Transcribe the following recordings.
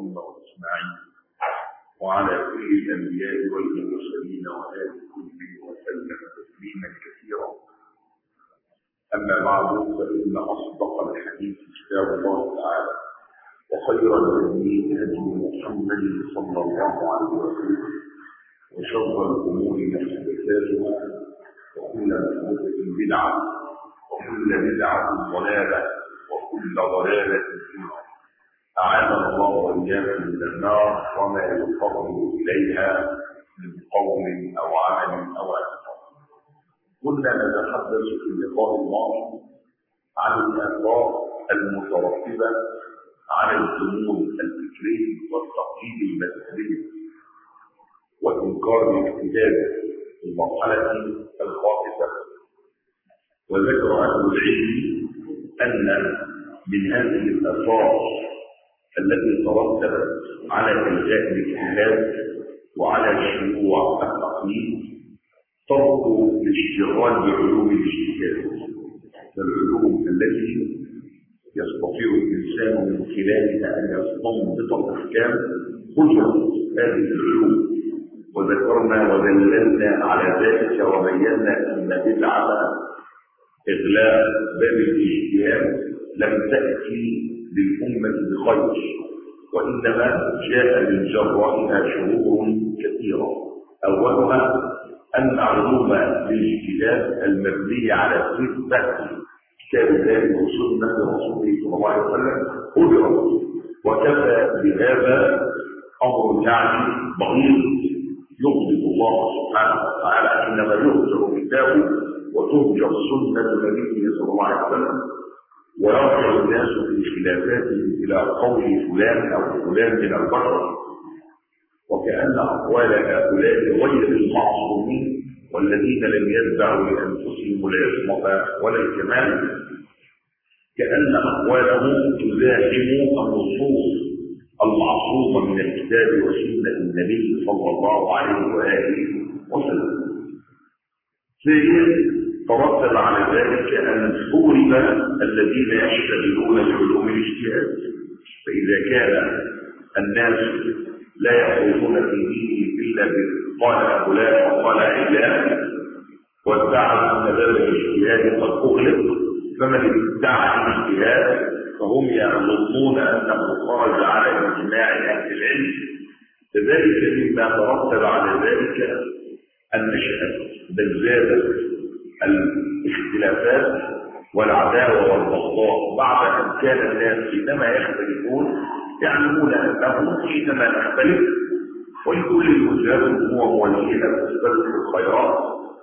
إبراهيم وإسماعيل وعلى كل الأنبياء والمرسلين وآل كل وسلم تسليما كثيرا أما بعد فإن أصدق الحديث كتاب الله تعالى وخير الهدي هدي محمد صلى الله عليه وسلم وشر الأمور محدثاتها وكل محدثة بدعة وكل بدعة ضلالة وكل ضلالة في النار أعاذنا الله وإياكم من النار وما يقرب إليها من قول أو عمل أو اعتقاد. كنا نتحدث في اللقاء الماضي عن الآثار المترتبة على الجنون الفكري والتقييد المذهبي وإنكار الاجتهاد في المرحلة الخامسة وذكر أهل العلم أن من هذه الآثار التي ترتبت على إلغاء الاجتهاد وعلى شروع التقليد ترك الاشتغال بعلوم الاجتهاد العلوم التي يستطيع الإنسان من خلالها أن يستنبط الأحكام خذوا هذه العلوم وذكرنا ودللنا على ذلك وبينا أن بدعة إغلاق باب الاجتهاد لم تأتي للأمة بخير وإنما جاء من جرائها شرور كثيرة أولها أن علوم الاجتهاد المبنية على صفة كتاب الله وسنة رسوله صلى الله عليه وسلم أجرت وكفى بهذا أمر يعني بغيض يغضب الله سبحانه وتعالى حينما يهجر كتابه وتهجر سنة نبيه صلى الله عليه وسلم ويرجع الناس في خلافاتهم إلى قول فلان أو فلان من البشر وكأن أقوال هؤلاء غير المعصومين والذين لم يتبعوا لأنفسهم العصمة ولا الكمال كأن أقوالهم تزاحم النصوص المعصومة من الكتاب وسنة النبي صلى الله عليه وآله وسلم ثانيا ترتب على ذلك أن حورب الذين يشتغلون بعلوم الاجتهاد فإذا كان الناس لا يخوضون في دينهم إلا قال فلان وقال علان وادعوا أن باب الاجتهاد قد أغلق فمن ادعى الاجتهاد فهم يظنون أنه خرج على إجماع أهل العلم كذلك مما ترتب على ذلك النشأة بل زادت الاختلافات والعداوة والبغضاء بعد أن كان الناس حينما يختلفون يعلمون أنهم حينما نختلف ولكل وجهات هو موجهة تستلزم الخيرات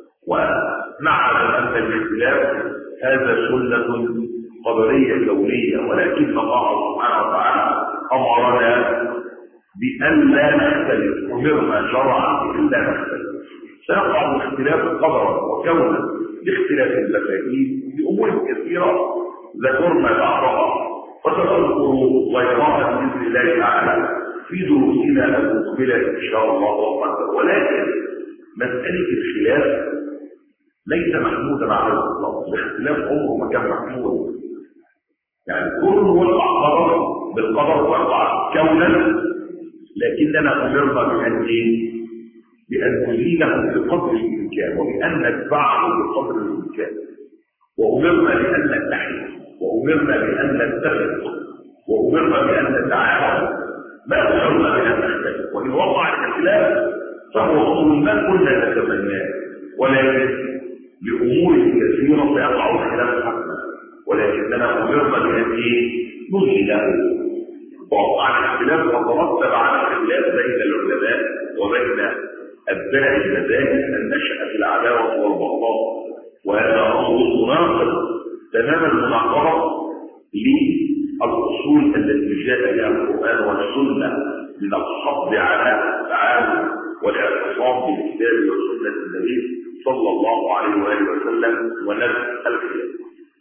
ونعلم أن الاختلاف هذا سنة قدرية كونية ولكن الله سبحانه وتعالى أمرنا بأن لا نختلف أمرنا شرعا إلا نختلف سيقع الاختلاف قدرا وكونا لاختلاف المفاهيم بأمور كثيرة ذكرنا بعضها وسنذكر غيرها بإذن الله تعالى في دروسنا المقبلة إن شاء الله وقدر ولكن مسألة الخلاف ليس محمودا على الإطلاق الاختلاف عمره ما كان محمود يعني كل وقع قدر بالقدر وقع كونا لكننا أمرنا بأن إيه؟ بأن نزيله بقدر الإمكان وبأن نتبعه بقدر الإمكان وأمرنا بأن نتحد وأمرنا بأن نتفق وأمرنا بأن نتعاون ما أمرنا بأن نختلف وإن وقع الاختلاف فهو أمر ما كنا نتمناه ولكن لأمور كثيرة سيقع الخلاف حقنا ولكننا أمرنا بأن نزيله ووقع الاختلاف وترتب على الخلاف بين العلماء وبين أتباع المذاهب أن نشأت العداوة والبغضاء وهذا أمر مناقض تمام المناقضة للأصول التي جاء بها القرآن والسنة من الحض على التعاون والاعتصام بالكتاب وسنة النبي صلى الله عليه وآله وسلم ونفس الخلاف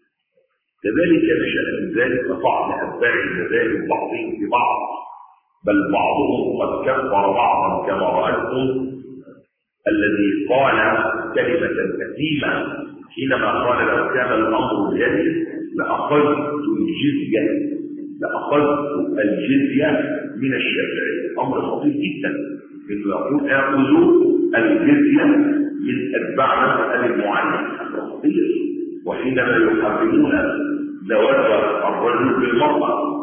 كذلك نشأ من ذلك طعن أتباع المذاهب بعضهم ببعض بل بعضهم قد كفر بعضا كما رأيتم الذي قال كلمة كثيمة حينما قال لو كان الأمر بيدي لأخذت الجزية لأخذت الجزية من الشافعي أمر خطير جدا إنه يقول آخذ الجزية من أتباع مسألة المعين أمر خطير وحينما يحرمون زواج الرجل بالمرأة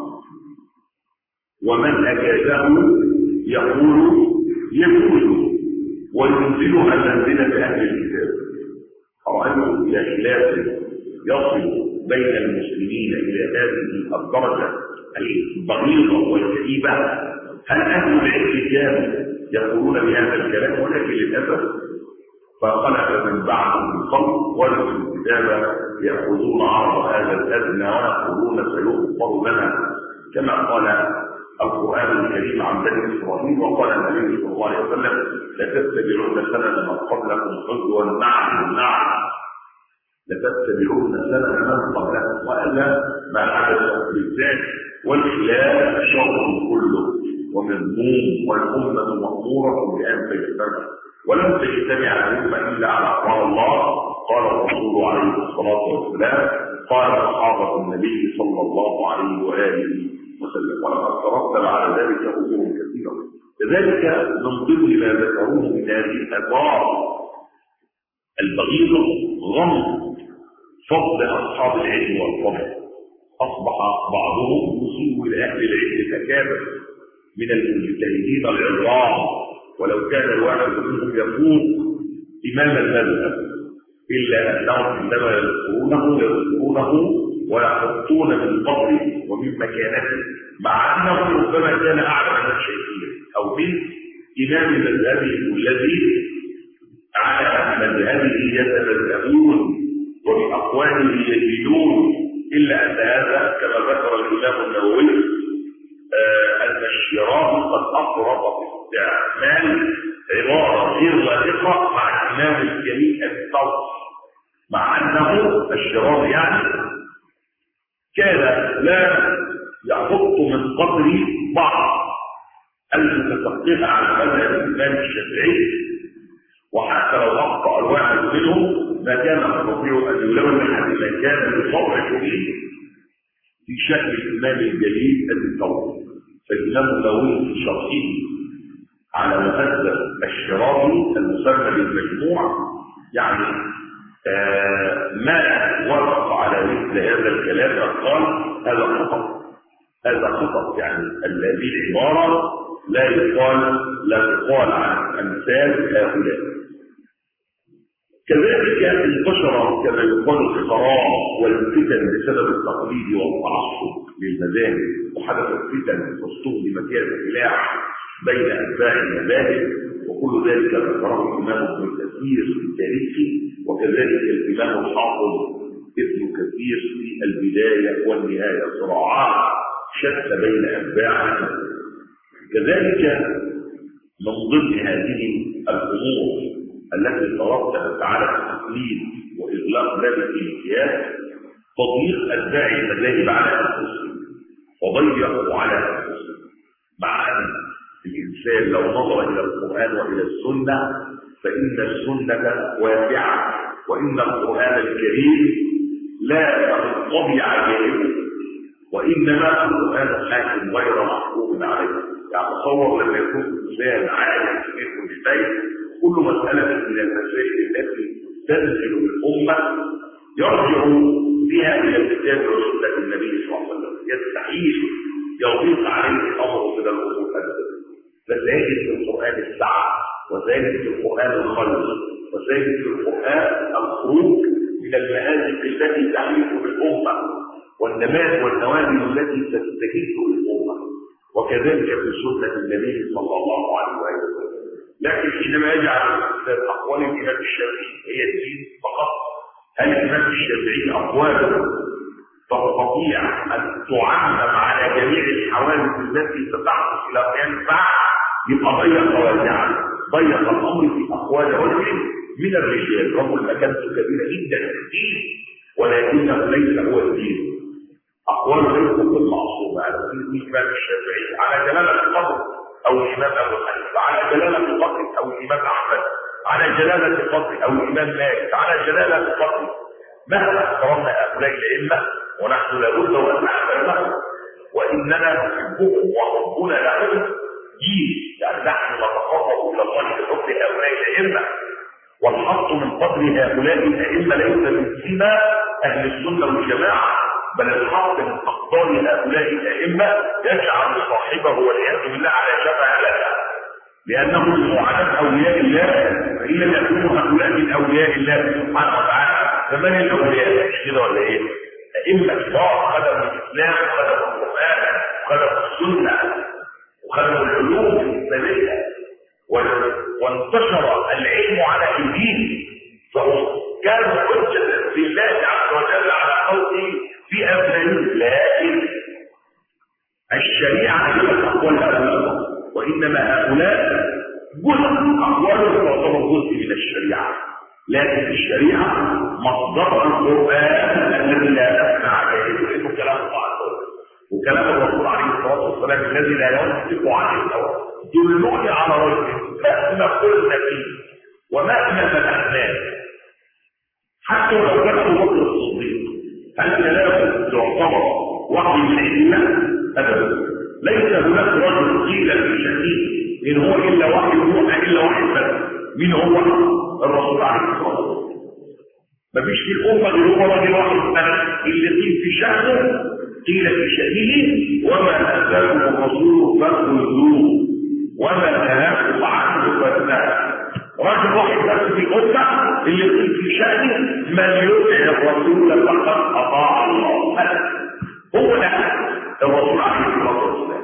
ومن أجازه يقول يجوز وينزلها منزلة أهل الكتاب أرأيتم إلى خلاف يصل بين المسلمين إلى هذه الدرجة البغيضة والكئيبة هل أهل الكتاب يقولون بهذا الكلام ولكن للأسف فخلق من بعدهم الخلق ولم الكتاب يأخذون عرض هذا الأدنى ويقولون سيغفر لنا كما قال القرآن الكريم عن بني إسرائيل وقال النبي صلى الله عليه وسلم لتتبعون سنن من قبلكم حزوا نعم نعم لتتبعون سنن من قبلكم وهذا ما حدث في الذات والخلاف شر كله ومذموم والأمة مأمورة بأن تجتمع ولم تجتمع الأمة إلا على قال الله قال الرسول عليه الصلاة والسلام قال أصحاب النبي صلى الله عليه وآله وسلم ولقد ترتب على ذلك امور كثيره كذلك من ضمن ما ذكروه من هذه الاثار البغيضه غم فضل اصحاب العلم والفضل اصبح بعضهم يصيب الى اهل العلم تكابر من المجتهدين العظام ولو كان الواحد منهم يفوق امام المذهب الا انهم عندما يذكرونه يذكرونه ويحطون من قبره ومن مكانته مع انه ربما كان اعلم من شيخه او من امام مذهبه الذي على مذهبه يتمذهبون وباقواله يجدون الا ان هذا كما ذكر الامام النووي آه ان الشراء قد افرط في استعمال عباره غير لائقه مع الامام الجليل الثور مع انه الشراب يعني كان لا يحط من قبر بعض المتفقه على مذهب الامام الشافعي وحتى لو اخطا الواحد منهم ما كان يستطيع ان يلوم حتى ما كان يصرح به في شأن الامام الجليل الثوري فالامام النووي في شرحه على مهذب الشرابي المسمى بالمجموع يعني آه ما وافق على مثل هذا الكلام قال هذا خطأ هذا خطأ يعني هذه العبارة لا يقال لا تقال عن أمثال هؤلاء كذلك انتشر كما يقال الخراء والفتن بسبب التقليد والتعصب للمذاهب وحدثت فتن واستخدم فيها السلاح بين اتباع المذاهب وكل ذلك ذكره الامام ابن كثير في تاريخه وكذلك الامام الحافظ ابن كثير في البدايه والنهايه صراعات شتى بين اتباع كذلك من ضمن هذه الامور التي ترتبت على التقليد واغلاق باب الامتياز تضييق اتباع المذاهب على انفسهم وضيقوا على انفسهم مع ان الانسان لو نظر الى القران والى السنه فان السنه واسعه وان القران الكريم لا ينطبع عليه وانما القران حاكم غير محكوم عليه يعني تصور لما يكون الانسان عالم في كل شيء كل مسألة من المسائل التي تنزل بالأمة يرجع بها إلى الكتاب وسنة النبي صلى الله عليه وسلم يستحيل يضيق عليه الأمر من الأمور أبدا فسيجد في القرآن السعة وسيجد في القرآن الخلق وسيجد في القرآن الخروج من المهازق التي تحيط بالأمة والنماذج والنوازل التي تستجيب بالأمة وكذلك في سنة النبي صلى الله عليه وسلم لكن حينما يجعل اقوال الامام الشافعي هي الدين فقط هل الامام الشافعي اقواله تستطيع ان تعمم على جميع الحوادث التي ستحدث الى قيام الساعه يبقى ضيق واسعا ضيق الامر في اقوال رجل من الرجال رجل مكانته كبيره جدا في الدين ولكنه ليس هو الدين اقواله ليست بالمعصومه على الامام الشافعي على جلاله القدر او الامام ابو حنيفه على جلاله القدر او الامام احمد على جلاله القدر او الامام مالك على جلاله القدر مهما احترمنا هؤلاء الائمه ونحن لابد وان نحترمهم واننا نحبهم وحبنا لهم دين يعني نحن نتقرب الى الله بحب هؤلاء الائمه والحق من قدر هؤلاء الائمه ليس من سمى اهل السنه والجماعه بل الحق من اقدار هؤلاء الائمه يجعل صاحبه والعياذ بالله على شفا هلكه لانه من معاناه اولياء الله فان لم يكونوا هؤلاء من اولياء الله سبحانه وتعالى فمن الاولياء مش كده ولا ايه؟ ائمه كبار خدموا الاسلام وخدموا القران وخدموا السنه وخدموا العلوم الاسلاميه وانتشر العلم على ايديهم فهم كانوا حجه لله عز وجل على خلقه في ابنائهم لكن الشريعه هي اقوال هؤلاء وانما هؤلاء جزء اقوالهم تعتبر جزء من الشريعه لكن الشريعه مصدر القران الذي لا نسمع عليه لانه كلام الله وكلام الرسول عليه الصلاه والسلام الذي لا ينطق عن الهوى دلوني على رجل مهما قلنا فيه ومهما فتحناه حتى لو كان ابو بكر الصديق هل كلامه يعتبر وحي من الائمه ابدا ليس هناك رجل قيل في شديد ان هو الا وحي يوحى الا وحي بس مين هو الرسول عليه الصلاه والسلام مفيش في الامه غير هو راجل واحد بس اللي قيل في شأنه قيل في شأنه وما اتاكم الرسول فخذوه وما نهاكم عنه فانتهى رجل واحد بس في الامه اللي قيل في شأنه من يطع الرسول فقد اطاع الله هو ده الرسول عليه الصلاه والسلام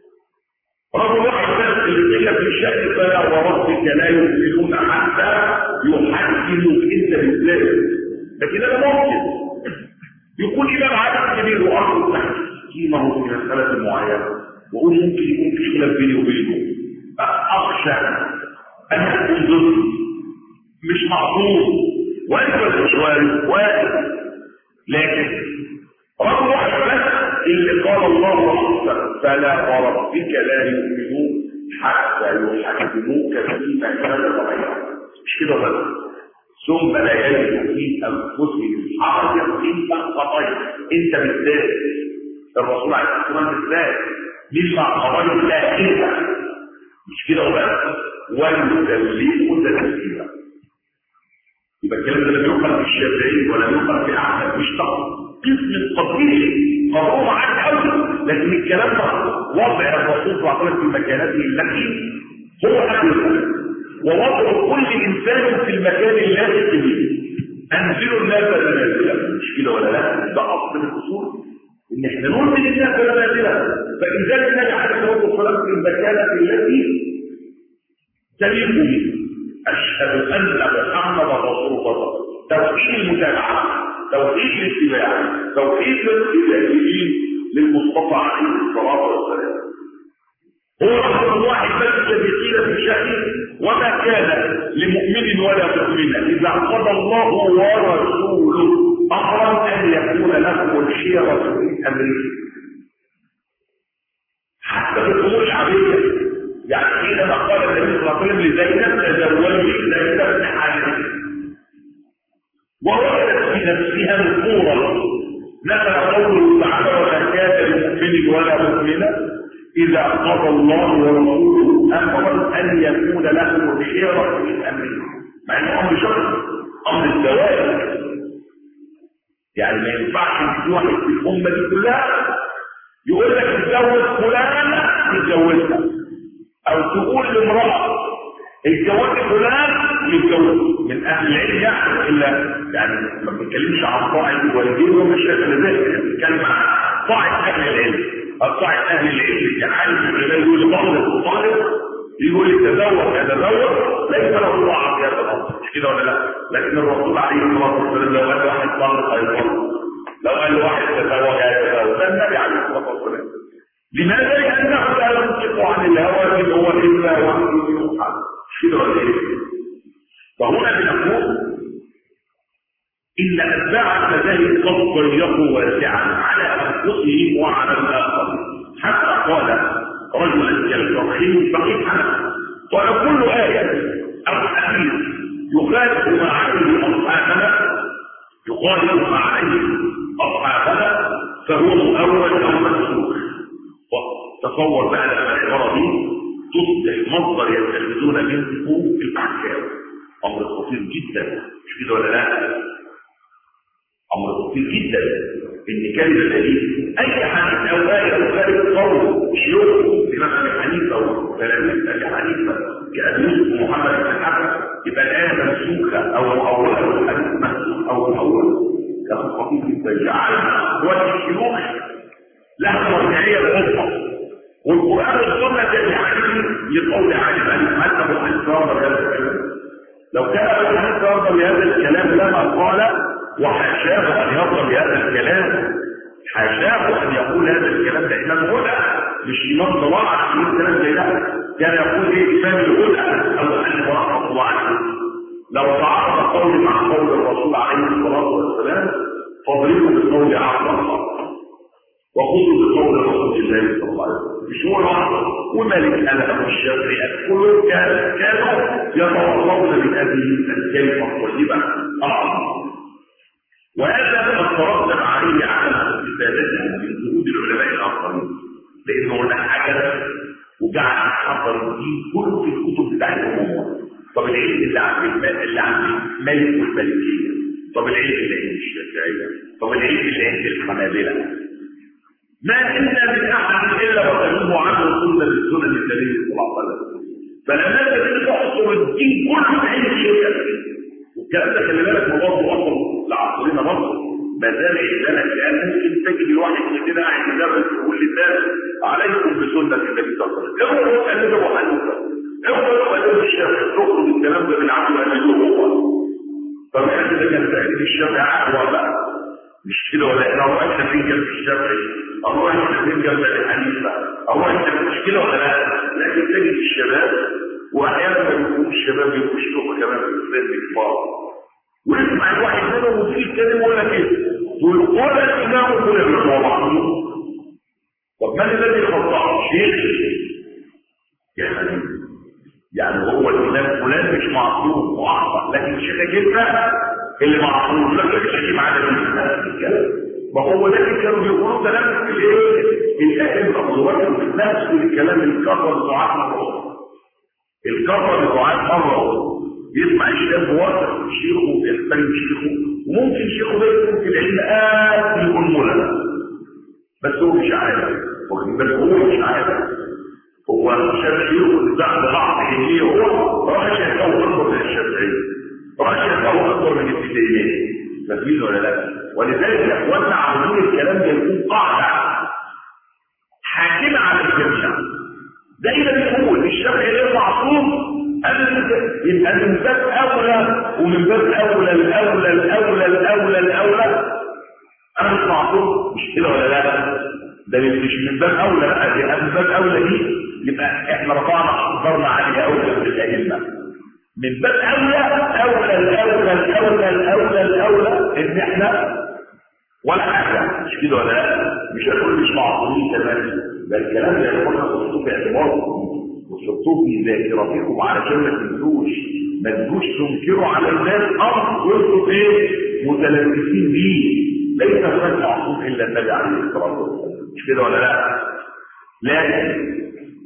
رجل واحد بس اللي قيل في شأنه فلا وربك لا يؤمنون حتى يحكموا انت بالله لكن انا ممكن يكون امام عادل كبير وارض تحت قيمه في مساله معينه واقول ممكن يكون في خلاف بيني وبينه اخشى ان يكون ضدي مش معصوم وانت مش وارد وارد لكن رجل واحد بس اللي قال الله احسن فلا وربك لا يؤمنون حتى يحكموك فيما كان بينهم مش كده بس ثم لا يجد في انفسهم حرجا مما قضيت انت بالذات الرسول عليه الصلاه والسلام بالذات مما قضيت لا انت مش كده وبس ويسلموا تسليما يبقى الكلام ده لم يقل في الشافعي ولا يقل في احمد مش قسم طبيعي قرار عن قوي لكن الكلام ده وضع الرسول صلى الله عليه وسلم في مكانته التي هو اهل ووضع كل انسان في المكان اللازم به انزلوا الناس منازلهم مش كده ولا لا ده اصل من الاصول ان احنا ننزل الناس منازلهم فاذا النبي عليه الصلاه والسلام في المكانه التي تليق به اشهد ان محمد رسول الله توحيد المتابعه توحيد الاتباع توحيد الاتباعيين للمصطفى عليه الصلاه والسلام هو رجل واحد بس الذي قيل في شأنه وما كان لمؤمن ولا مؤمنة إذا قضى الله ورسوله أمرا أن يكون لهم الخيرة من أمره حتى في الأمور العادية يعني حينما قال النبي صلى الله عليه وسلم لزينب تزوجي زينب بن حارثة ووجدت في نفسها نفورا نزل قوله تعالى وما كان لمؤمن ولا مؤمنة إذا قضى الله ورسوله أمرا أن يكون له الخيرة من أمره مع إنه أمر شرط أمر الزواج يعني ما ينفعش في واحد في الأمة دي كلها يقول لك اتجوز فلانة تتجوزها أو تقول لامرأة اتجوزت فلان يتجوز من أهل العلم يعني إلا يعني ما بنتكلمش عن طاعة الوالدين ومش ذلك بنتكلم عن طاعة أهل العلم الطاعة أهل العلم جعل يقول لطالب وطالب يقول لي تزوج يتزوج ليس له طاعة في هذا الأمر مش كده ولا لا؟ لكن الرسول عليه الصلاة والسلام لو قال واحد طالب هيطالب لو قال واحد تزوج هيتزوج ده النبي عليه الصلاة والسلام لماذا؟ لأنه لا ينطق عن الهوى إن هو إلا وحي يوحى مش كده ولا إيه؟ فهنا بنقول إن أتباع المذاهب قد ضيقوا واسعا على أنفسهم وعلى الآخر حتى قال رجل كالفقيه فقيه قال كل آية أو حديث يخالف ما عليه أصحابنا يخالف ما عليه أصحابنا فهو مؤول أو مسلوك تصور بقى لما العباره دي تصبح مصدر يتخذون منه الاحكام امر خطير جدا مش كده ولا لا امر خطير جدا ان كلمه دليل اي حديث او ايه او خارج قول شيوخ الامام ابي حنيفه وتلاميذ ابي حنيفه كابي يوسف ومحمد بن حسن يبقى الايه منسوخه او الاول الحديث منسوخ او الاول كان خطير جدا جعلنا والشيوخ لها مرجعيه اخرى والقران والسنه تجعلني لقول عالم هل ابو حنيفه يرضى بهذا الكلام لو كان ابو حنيفه يرضى بهذا الكلام لما قال وحاشاه ان يرضى بهذا الكلام حاشاه ان يقول هذا الكلام ده امام هدى مش امام ضلاع يقول كلام زي ده كان يقول ايه امام الهدى ابو حنيفه رحمه الله عليه لو تعارض قولي مع قول الرسول عليه الصلاه والسلام فاضربوا بقول عبد الله وخذوا بقول رسول الله صلى الله عليه وسلم مش هو لوحده ومالك انا والشافعي كلهم كانوا يتوصلون بهذه الكلمه الطيبه اعظم وهذا قد ترتب عليه عدم استفادته من جهود العلماء الاخرين لانه هناك عجله وجعل حضر الدين كله في الكتب بتاعتهم طب العلم اللي عند اللي عند مالك والمالكيه طب العلم اللي عند الشافعيه طب العلم اللي عند الحنابله ما إلا من أحد إلا وتنوب عنه سنة السنن النبي صلى الله عليه وسلم فلما تجد تحصر الدين كله بعين الشركة والكلام ده خلي بالك برضه أصل لعصرنا برضه ما زال عندنا الآن ممكن تجد الواحد مننا قاعد يدرس ويقول للناس عليكم بسنة النبي صلى الله عليه وسلم اوعوا تقلدوا أبو حنيفة اوعوا تقلدوا الشافعي تخرج الكلام ده من عنده قلدوه هو طب احنا ده كان تقليد الشافعي أقوى بقى مش كده ولا احنا رأينا فين جنب الشافعي الله احنا فين جنب الحنيفة الله احنا مش كده ولا لا لكن تجد الشباب واحيانا ما بيكونوا الشباب بيبقوا شيوخ كمان في السن الكبار ويسمع الواحد منهم وتيجي يتكلم ولا كده تقول قول الامام وقول ابن بعضهم طب من الذي خطأ شيخ يعني يعني هو الامام فلان مش معصوم واعظم لكن الشيخ جدا اللي معصوم لك مش هيجي معانا الكلام ما هو ده اللي كانوا بيقولوا ده نفس الايه الائمه والوجه نفس الكلام الكفر دعاء مره الكفر دعاء مره يسمع الشيخ بواسط شيخه يحترم شيخه وممكن شيخه ده يكون في العلم آه يكون مولد بس هو مش عارف واخد بالك هو مش عارف هو شاف شيخه اللي بعد بعض هي هو راح شايفه اكبر من الشافعي راح شايفه اكبر من الابتدائيين فاهمين ولا لا ولذلك يا اخوانا عاوزين الكلام ده يكون قاعده حاكمه على الجميع دايما بيقول الشافعي غير معصوم يبقى من باب اولى ومن باب اولى الاولى الاولى الاولى الاولى انا مش معصوم مش كده ولا لا ده مش من باب اولى لا دي من باب اولى دي يبقى احنا رفعنا قدرنا عليها اولى في الائمه من باب اولى اولى الاولى الاولى الاولى الاولى ان احنا ولا حاجه مش كده ولا لا مش هنقول مش معصومين كمان ده الكلام ده يكون خصوصا في اعتباركم وحطوه في ذاكرتكم علشان ما تنسوش ما تجوش تنكروا على الناس امر وانتوا ايه متلبسين بيه ليس هناك معصوم الا النبي عليه الصلاه والسلام مش كده ولا لا؟ لكن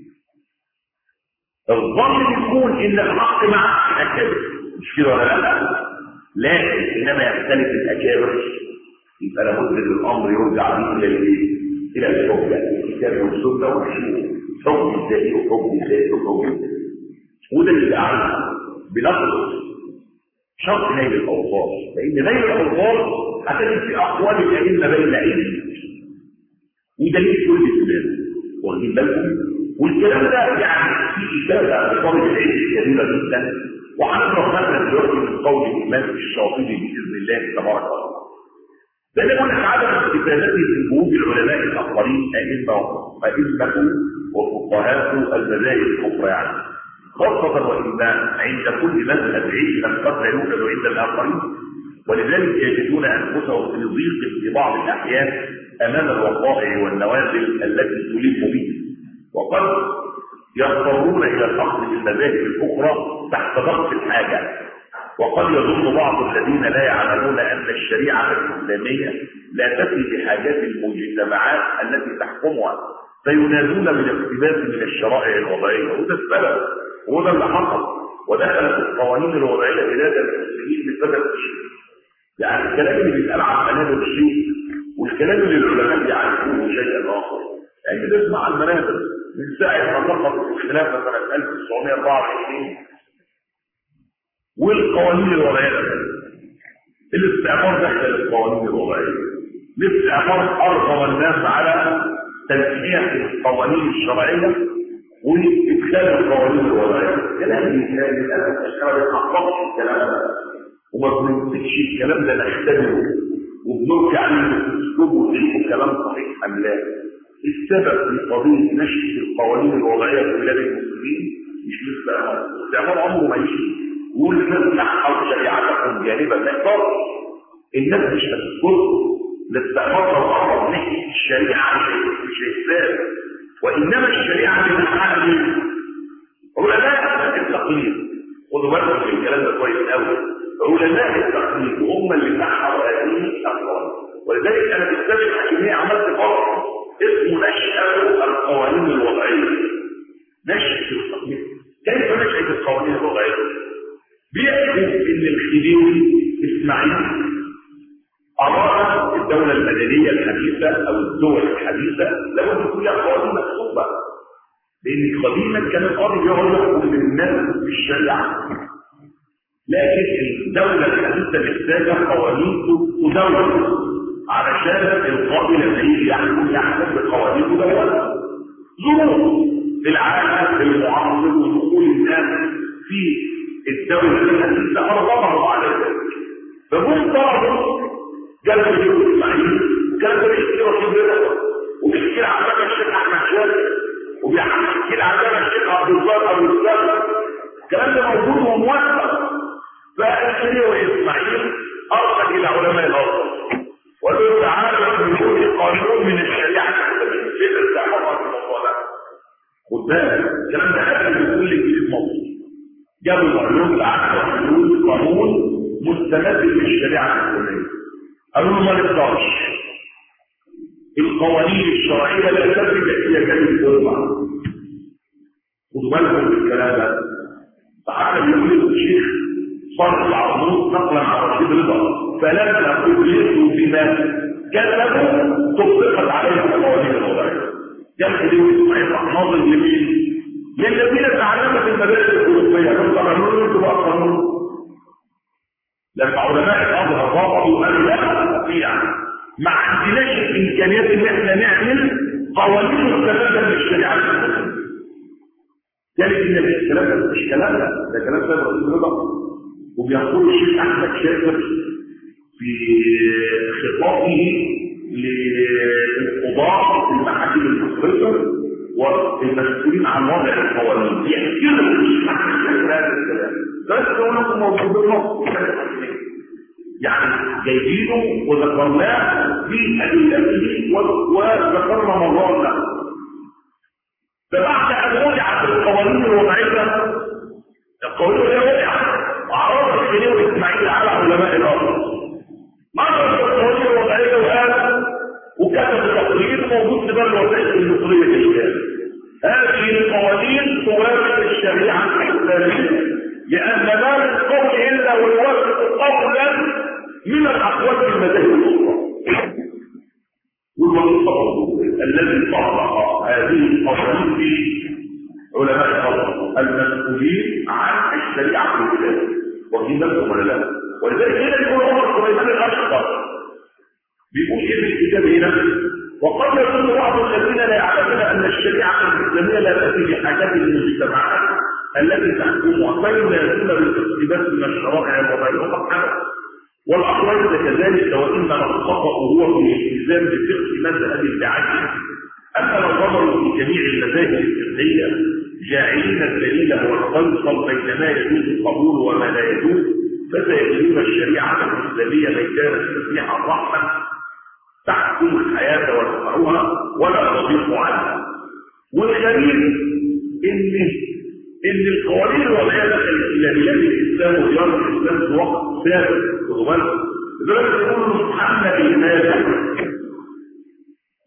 الظن يكون ان الحق مع الاكابر مش كده ولا لا؟ لكن انما يختلف الاكابر يبقى لابد ان الامر يرجع به الى الايه؟ الى الحجه الكتاب والسنه والشيوخ حكم الذاتي وحكم الذاتي وحكم الذاتي وده اللي قاعد بنقص شرط نيل الاوصاف لان نيل الاوصاف هتجد في اقوال الائمه بين ايديهم ودليل كل الكلام واخدين بالكم والكلام ده يعني في اشاره لطالب العلم كبيره جدا وهنقرا مثلا دلوقتي من قول الامام الشاطبي باذن الله تبارك وتعالى ده اللي يقول لك عدم استفادته من جهود العلماء الاخرين ائمه ائمه وفقهاء المذاهب الاخرى يعني خاصة وإن عند كل مذهب علما قد لا يوجد عند الآخرين ولذلك يجدون أنفسهم في ضيق في بعض الأحيان أمام الوقائع والنوازل التي تلم به وقد يضطرون إلى الأخذ بالمذاهب الأخرى تحت ضغط الحاجة وقد يظن بعض الذين لا يعلمون أن الشريعة الإسلامية لا تفي بحاجات المجتمعات التي تحكمها فينادون بالاقتباس من الشرائع الوضعيه وده السبب وده اللي حصل ودخلت القوانين الوضعيه بلاد المسلمين بسبب الشيء يعني الكلام اللي بيتقال عن منابر الشيء والكلام اللي العلماء يعرفوه شيئا اخر يعني بنسمع عن المنابر من ساعه ما سقطت الخلافه سنه 1924 والقوانين الوضعيه الاستعمار دخل القوانين الوضعيه الاستعمار ارغم الناس على تنسيق القوانين الشرعيه وادخال القوانين الوضعيه كلام الانسان للاسف الاشياء ما بتحققش الكلام ده وما بنمسكش الكلام ده نختبره وبنرجع عليه الاسلوب ونشوف كلام صحيح ام لا السبب في قضيه نشر القوانين الوضعيه في بلاد المسلمين مش الاستعمار الاستعمار عمره ما يجي يقول للناس نحفظ شريعتكم جانبا ما يقدرش الناس مش هتذكر الاستعمار لو قرب ناحيه الشريعه مش هيستاهل وانما الشريعه اللي بتحقق علماء التقليد خدوا بالكم من الكلام ده كويس قوي علماء التقليد هم اللي نحوا هذه الافكار ولذلك انا في كتاب الحكيميه عملت فرق اسمه نشأة القوانين الوضعيه نشأة التقليد كيف نشأة القوانين الوضعيه؟ بيحكوا ان الخديوي اسماعيل اراد الدوله المدنيه الحديثه او الدول الحديثه لابد يكون لها قوانين مكتوبه لان قديما كان القاضي بيقعد يحكم للناس بالشريعه لكن الدوله الحديثه محتاجه قوانين تدون علشان القاضي لما يجي يحكم يحكم بقوانين مدونه ظروف في العالم المعاصر ودخول الناس في الدولة الحديثة أرغمه على ذلك فهم طلبوا جلب الجيوب إسماعيل وكان ده بيحكي رشيد رضا وبيحكي عن بقى الشيخ أحمد شاكر وبيحكي عن بقى الشيخ عبد الظاهر أبو السلام الكلام ده موجود وموثق فالخليل وإسماعيل أرسل إلى علماء الأرض وقال له تعالى نقول قانون من الشريعة في الاستعمار في الموضوع ده خد بالك الكلام ده حاجة لكل جديد مصري جابوا العلوم العقل حلول قانون مستمد من الشريعه الاسلاميه قالوا له ما نقدرش القوانين الشرعيه لا تثبت احتياجات الامه خدوا بالكم من الكلام ده فحتى بيقول الشيخ صالح العرموس نقلا عن رشيد رضا فلما ابلغوا بما كتبوا طبقت عليهم القوانين الوضعيه جاب دي اسماعيل راح ناظر لمين؟ للذين تعلمت المدارس الاوروبيه كانوا قانون انتوا بقى قانون لما علماء الازهر رفضوا قالوا لا نستطيع ما عندناش الامكانيات ان احنا نعمل قوانين مستمده من الشريعه الاسلاميه ذلك ان الكلام ده مش كلام ده ده كلام سيد رسول رضا وبيقول الشيخ احمد شاكر في خطابه للقضاء في المحاكم المصريه والمسؤولين عن وضع القوانين يحكي لهم الشيخ احمد شاكر هذا الكلام بس هو نفسه موجود بالنص يعني جايبينه وذكرناه في ادلته وذكرنا مرات له فبعد ان وضعت القوانين الوضعيه القوانين الوضعيه وضعت وعرض الخليل اسماعيل على علماء الارض مره القوانين الوضعيه وقال وكتب تقرير موجود في دار الوثائق المصريه الان هذه القوانين توافق الشريعه الاسلاميه لان ما من قول الا ويوافق قولا من الاقوال في المذاهب الاخرى والمنصب الذي طبق هذه القوانين في علماء الارض المسؤولين عن الشريعه الاسلاميه وفي نفسهم ولا لا ولذلك هنا يقول عمر سليمان الاشقر بيقول ايه في الكتاب هنا وقد يكون بعض الذين لا يعلمون ان الشريعه الاسلاميه لا تاتي بحاجات المجتمعات التي تحكمها فينادون بالاقتباس من الشرائع الوضعيه وقد حدث والاقوال كذلك وانما الخطا هو في الالتزام بفقه مذهب الدعاء اما لو نظروا في جميع المذاهب الفقهيه جاعلين الدليل هو الفيصل بين ما يجوز القبول وما لا يجوز فسيجدون الشريعه الاسلاميه ميدان تسميح الرحمه تحكم الحياه وتدفعها ولا تضيق عنها والغريب ان ان القوانين الوضعيه دخلت الى بلاد الاسلام وديار الاسلام في وقت ثابت خدوا بالكم لذلك يقول له سبحان لماذا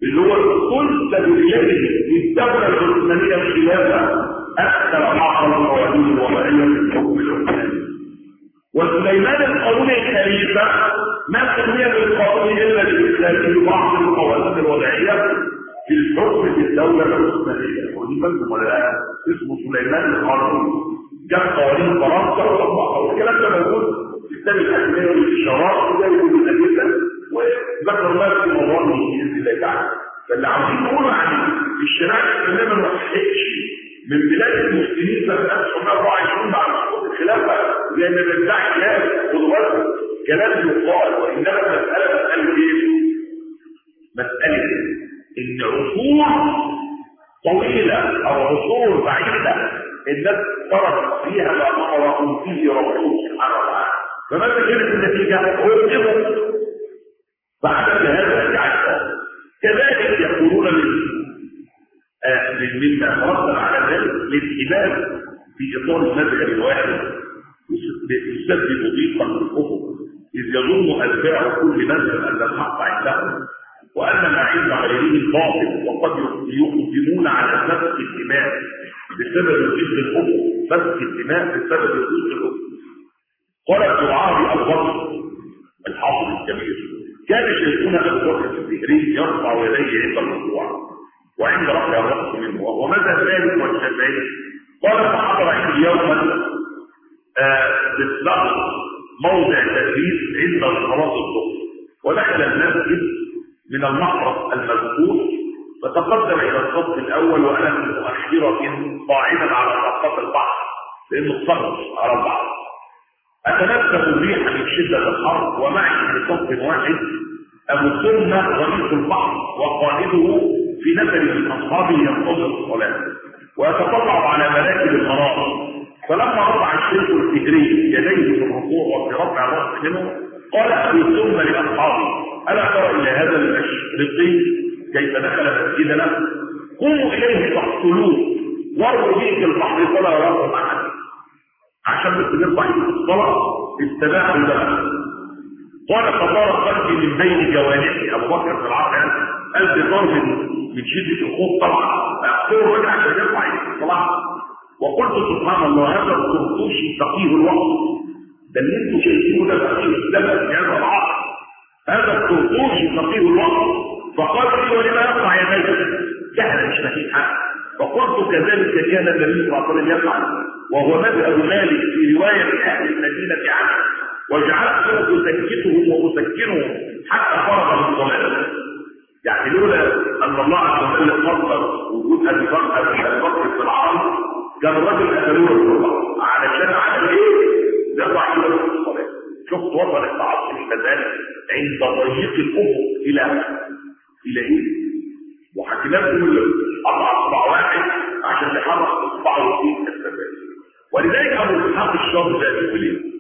اللي هو السلطة باليد الدولة العثمانية الخلافة أكثر بعض القوانين الوضعية في الحكم العثماني وسليمان القانوني الخليفة ما سمي بالقانون إلا الإسلامي بعض القوانين الوضعية في الحكم في الدولة العثمانية ودي بلد ولا اسمه سليمان القانوني جاب قوانين فرنسا وطبقها والكلام ده موجود في كتاب الأحمية والإشارات وده يقول الأدلة وذكر الله في موضوع بإذن الله تعالى فاللي عاوزين نقول عن الشريعة الإسلامية ما وحدتش من بلاد المسلمين سنة 1924 بعد سقوط الخلافة زي ما بيدعي كلام خدوا بالكم كلام يقال وإنما المسألة مسألة إيه؟ مسألة إن عصور طويلة أو عصور بعيدة الناس ترك فيها ما أمرهم فيه ربهم سبحانه وتعالى فماذا كانت النتيجة؟ عذبوا فعدم هذا العشاء كذلك يقولون من آه مما ترتب على ذلك الانتباه في اطار المذهب الواحد يسبب ضيقا في الافق اذ يظن اتباع كل مذهب ان الحق عندهم وان ما عند غيرهم باطل وقد يقدمون على سفك الدماء بسبب ضيق الافق سفك الدماء بسبب ضيق الافق قال ابن العربي البصري الحافظ الكبير كان شيخنا ابو بكر الزهري يرفع يديه عند الركوع وعند رفع الرأس منه وماذا ذلك والشافعي قال فحضر عندي يوما بالضبط موضع تدريس عند صلاة الظهر ودخل المسجد من المحرم المذكور فتقدم الى الصف الاول وانا في مؤخرة قاعدا على خطة البحر لانه الصف على البحر اتنفس ريحا من شدة الحر ومعي في صف واحد ابو سنة رئيس البحر وقائده في نفر من اصحابه ينتظر الصلاه ويتطلع على مراكب المنار فلما رفع الشيخ الفجري يديه في الركوع وفي رفع الراس منه قال ابو ثم لاصحابه الا ترى الى هذا المشرقي كيف دخل مسجدنا قوموا اليه فاقتلوه واروا به في البحر فلا يراكم احد عشان بس نرفع في الصلاه استباحوا له قال فصار قلبي من بين جوانحي ابو بكر في العصر قلبي ضرب من شدة الخوف طبعا فأقول رجع عشان يرفع الصلاة وقلت سبحان الله هذا القرطوشي فقيه الوقت ده اللي انتوا شايفينه ده فقيه السبب في هذا العصر هذا القرطوشي فقيه الوقت فقال لي ولما يقطع يديه سهل مش مفيش حق فقلت كذلك كان النبي صلى الله عليه وسلم يفعل وهو مذهب مالك في رواية أهل المدينة عنه وجعلت أسكتهم وأسكنهم حتى فرغ من الصلاة يعني لولا ان الله عز وجل قدر وجود ابي بكر ابي بكر في العرب كان الراجل قتلوه بالله علشان عمل ايه؟ يرفع يده في الصلاه شفت وصل التعصب المدني عند ضيق الافق الى الى ايه؟ وحكيناه كل قطع اصبع واحد عشان يحرك اصبعه في السبب ولذلك ابو اسحاق الشر ده يقول ايه؟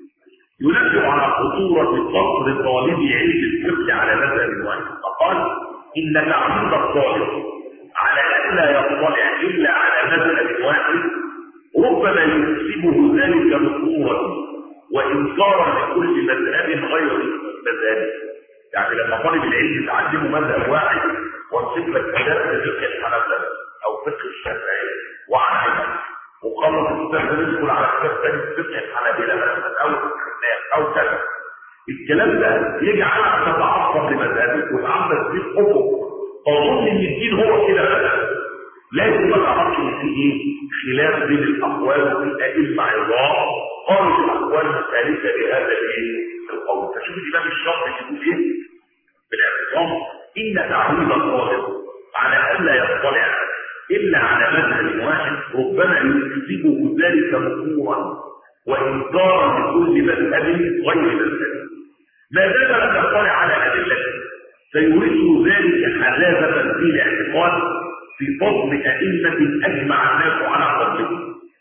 ينبه على خطورة قصر طالب علم الفقه على مذهب واحد فقال إن تعميد الطالب على أن لا يطلع إلا على مذهب واحد ربما يكسبه ذلك مطورا وإنكارا لكل مذهب غير مذهب يعني لما طالب العلم يتعلمه مذهب واحد وامسك لك كتاب فقه الحنابلة أو فقه الشافعية وعن علم وخلص الكتاب يدخل على كتاب ثاني فقه الحنابلة مثلا أو الحناب أو كذا الكلام ده يجعلك تتعصب لمذهبك وتعمل فيه افق اظن ان الدين هو كده بقى لازم ما تعرفش ان في ايه خلاف بين الاقوال وفي ائمه عظام قالوا الاقوال مختلفه لهذا الايه القول فشوف الامام الشافعي يقول ايه بالاعتصام ان تعويض الطالب على ان لا يطلع الا على مذهب واحد ربما يكذبه ذلك مكروها وانكارا لكل مذهب غير مذهب ما دام لم يطلع على ادلته فيورثه ذلك حلاوه في الاعتقاد في فضل ائمه اجمع الناس على فضله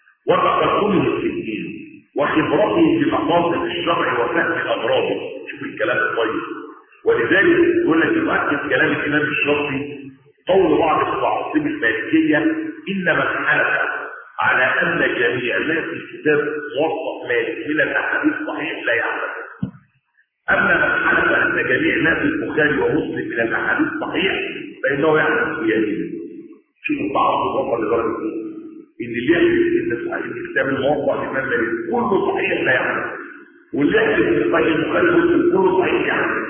وتقدمه في الدين وخبرته بمقاصد الشرع وفهم اغراضه شوف الكلام الطيب ولذلك يقول لك يؤكد كلام الامام الشافعي قول بعض الصحابه المالكيه ان من حلف على ان جميع ما في الكتاب موثق مالك من الاحاديث صحيح لا يعلم اما من حلف ان جميع ما في البخاري ومسلم من الاحاديث صحيح فانه يحدث بيمينه شوف التعصب وصل لدرجه ايه ان اللي يحدث ان صحيح الكتاب الموضع الامام مالك كله صحيح لا يحدث واللي يحدث في صحيح البخاري ومسلم كله صحيح يحدث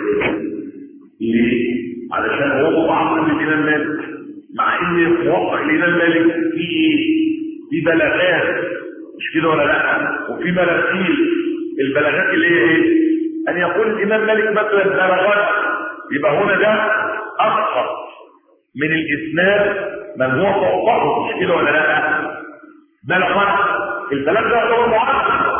ليه؟ علشان هو بعض الامام مالك مع ان موقع الامام مالك في في بلاغات مش كده ولا لا وفي مراحيل البلاغات اللي هي ايه ان يقول الامام مالك مثلا بلاغات يبقى هنا ده اسقط من الاسناد من هو فوقه مش كده ولا لا بلاغات البلاغ ده هو معاصر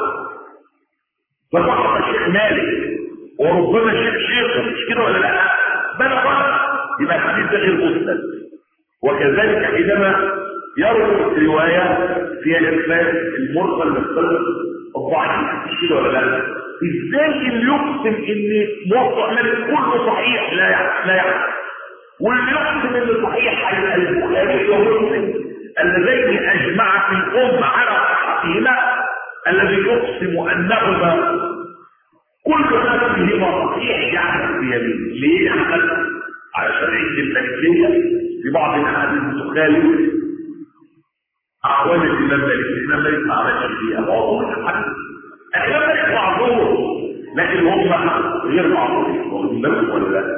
فسقط الشيخ مالك وربما شيخ شيخه مش كده ولا لا بلاغات يبقى الحديث ده غير مسند وكذلك حينما يروي رواية فيها الإسلام المرسل المختلف الضعيف مش كده ولا لا ازاي اللي يقسم ان موضع مالك كله صحيح لا يعرف لا يعرف واللي يقسم ان صحيح هيبقى البخاري ومسلم اللذين اجمع في الامه على صحتهما الذي يقسم انهما كل ما فيهما صحيح يعرف بيمين ليه يعمل علشان عند الملكيه في بعض الاحاديث تخالف اقوال الامام مالك الامام مالك ما عملش فيها هو الحديث الامام مالك معذور لكن هم غير معذورين واخدين بالكم ولا لا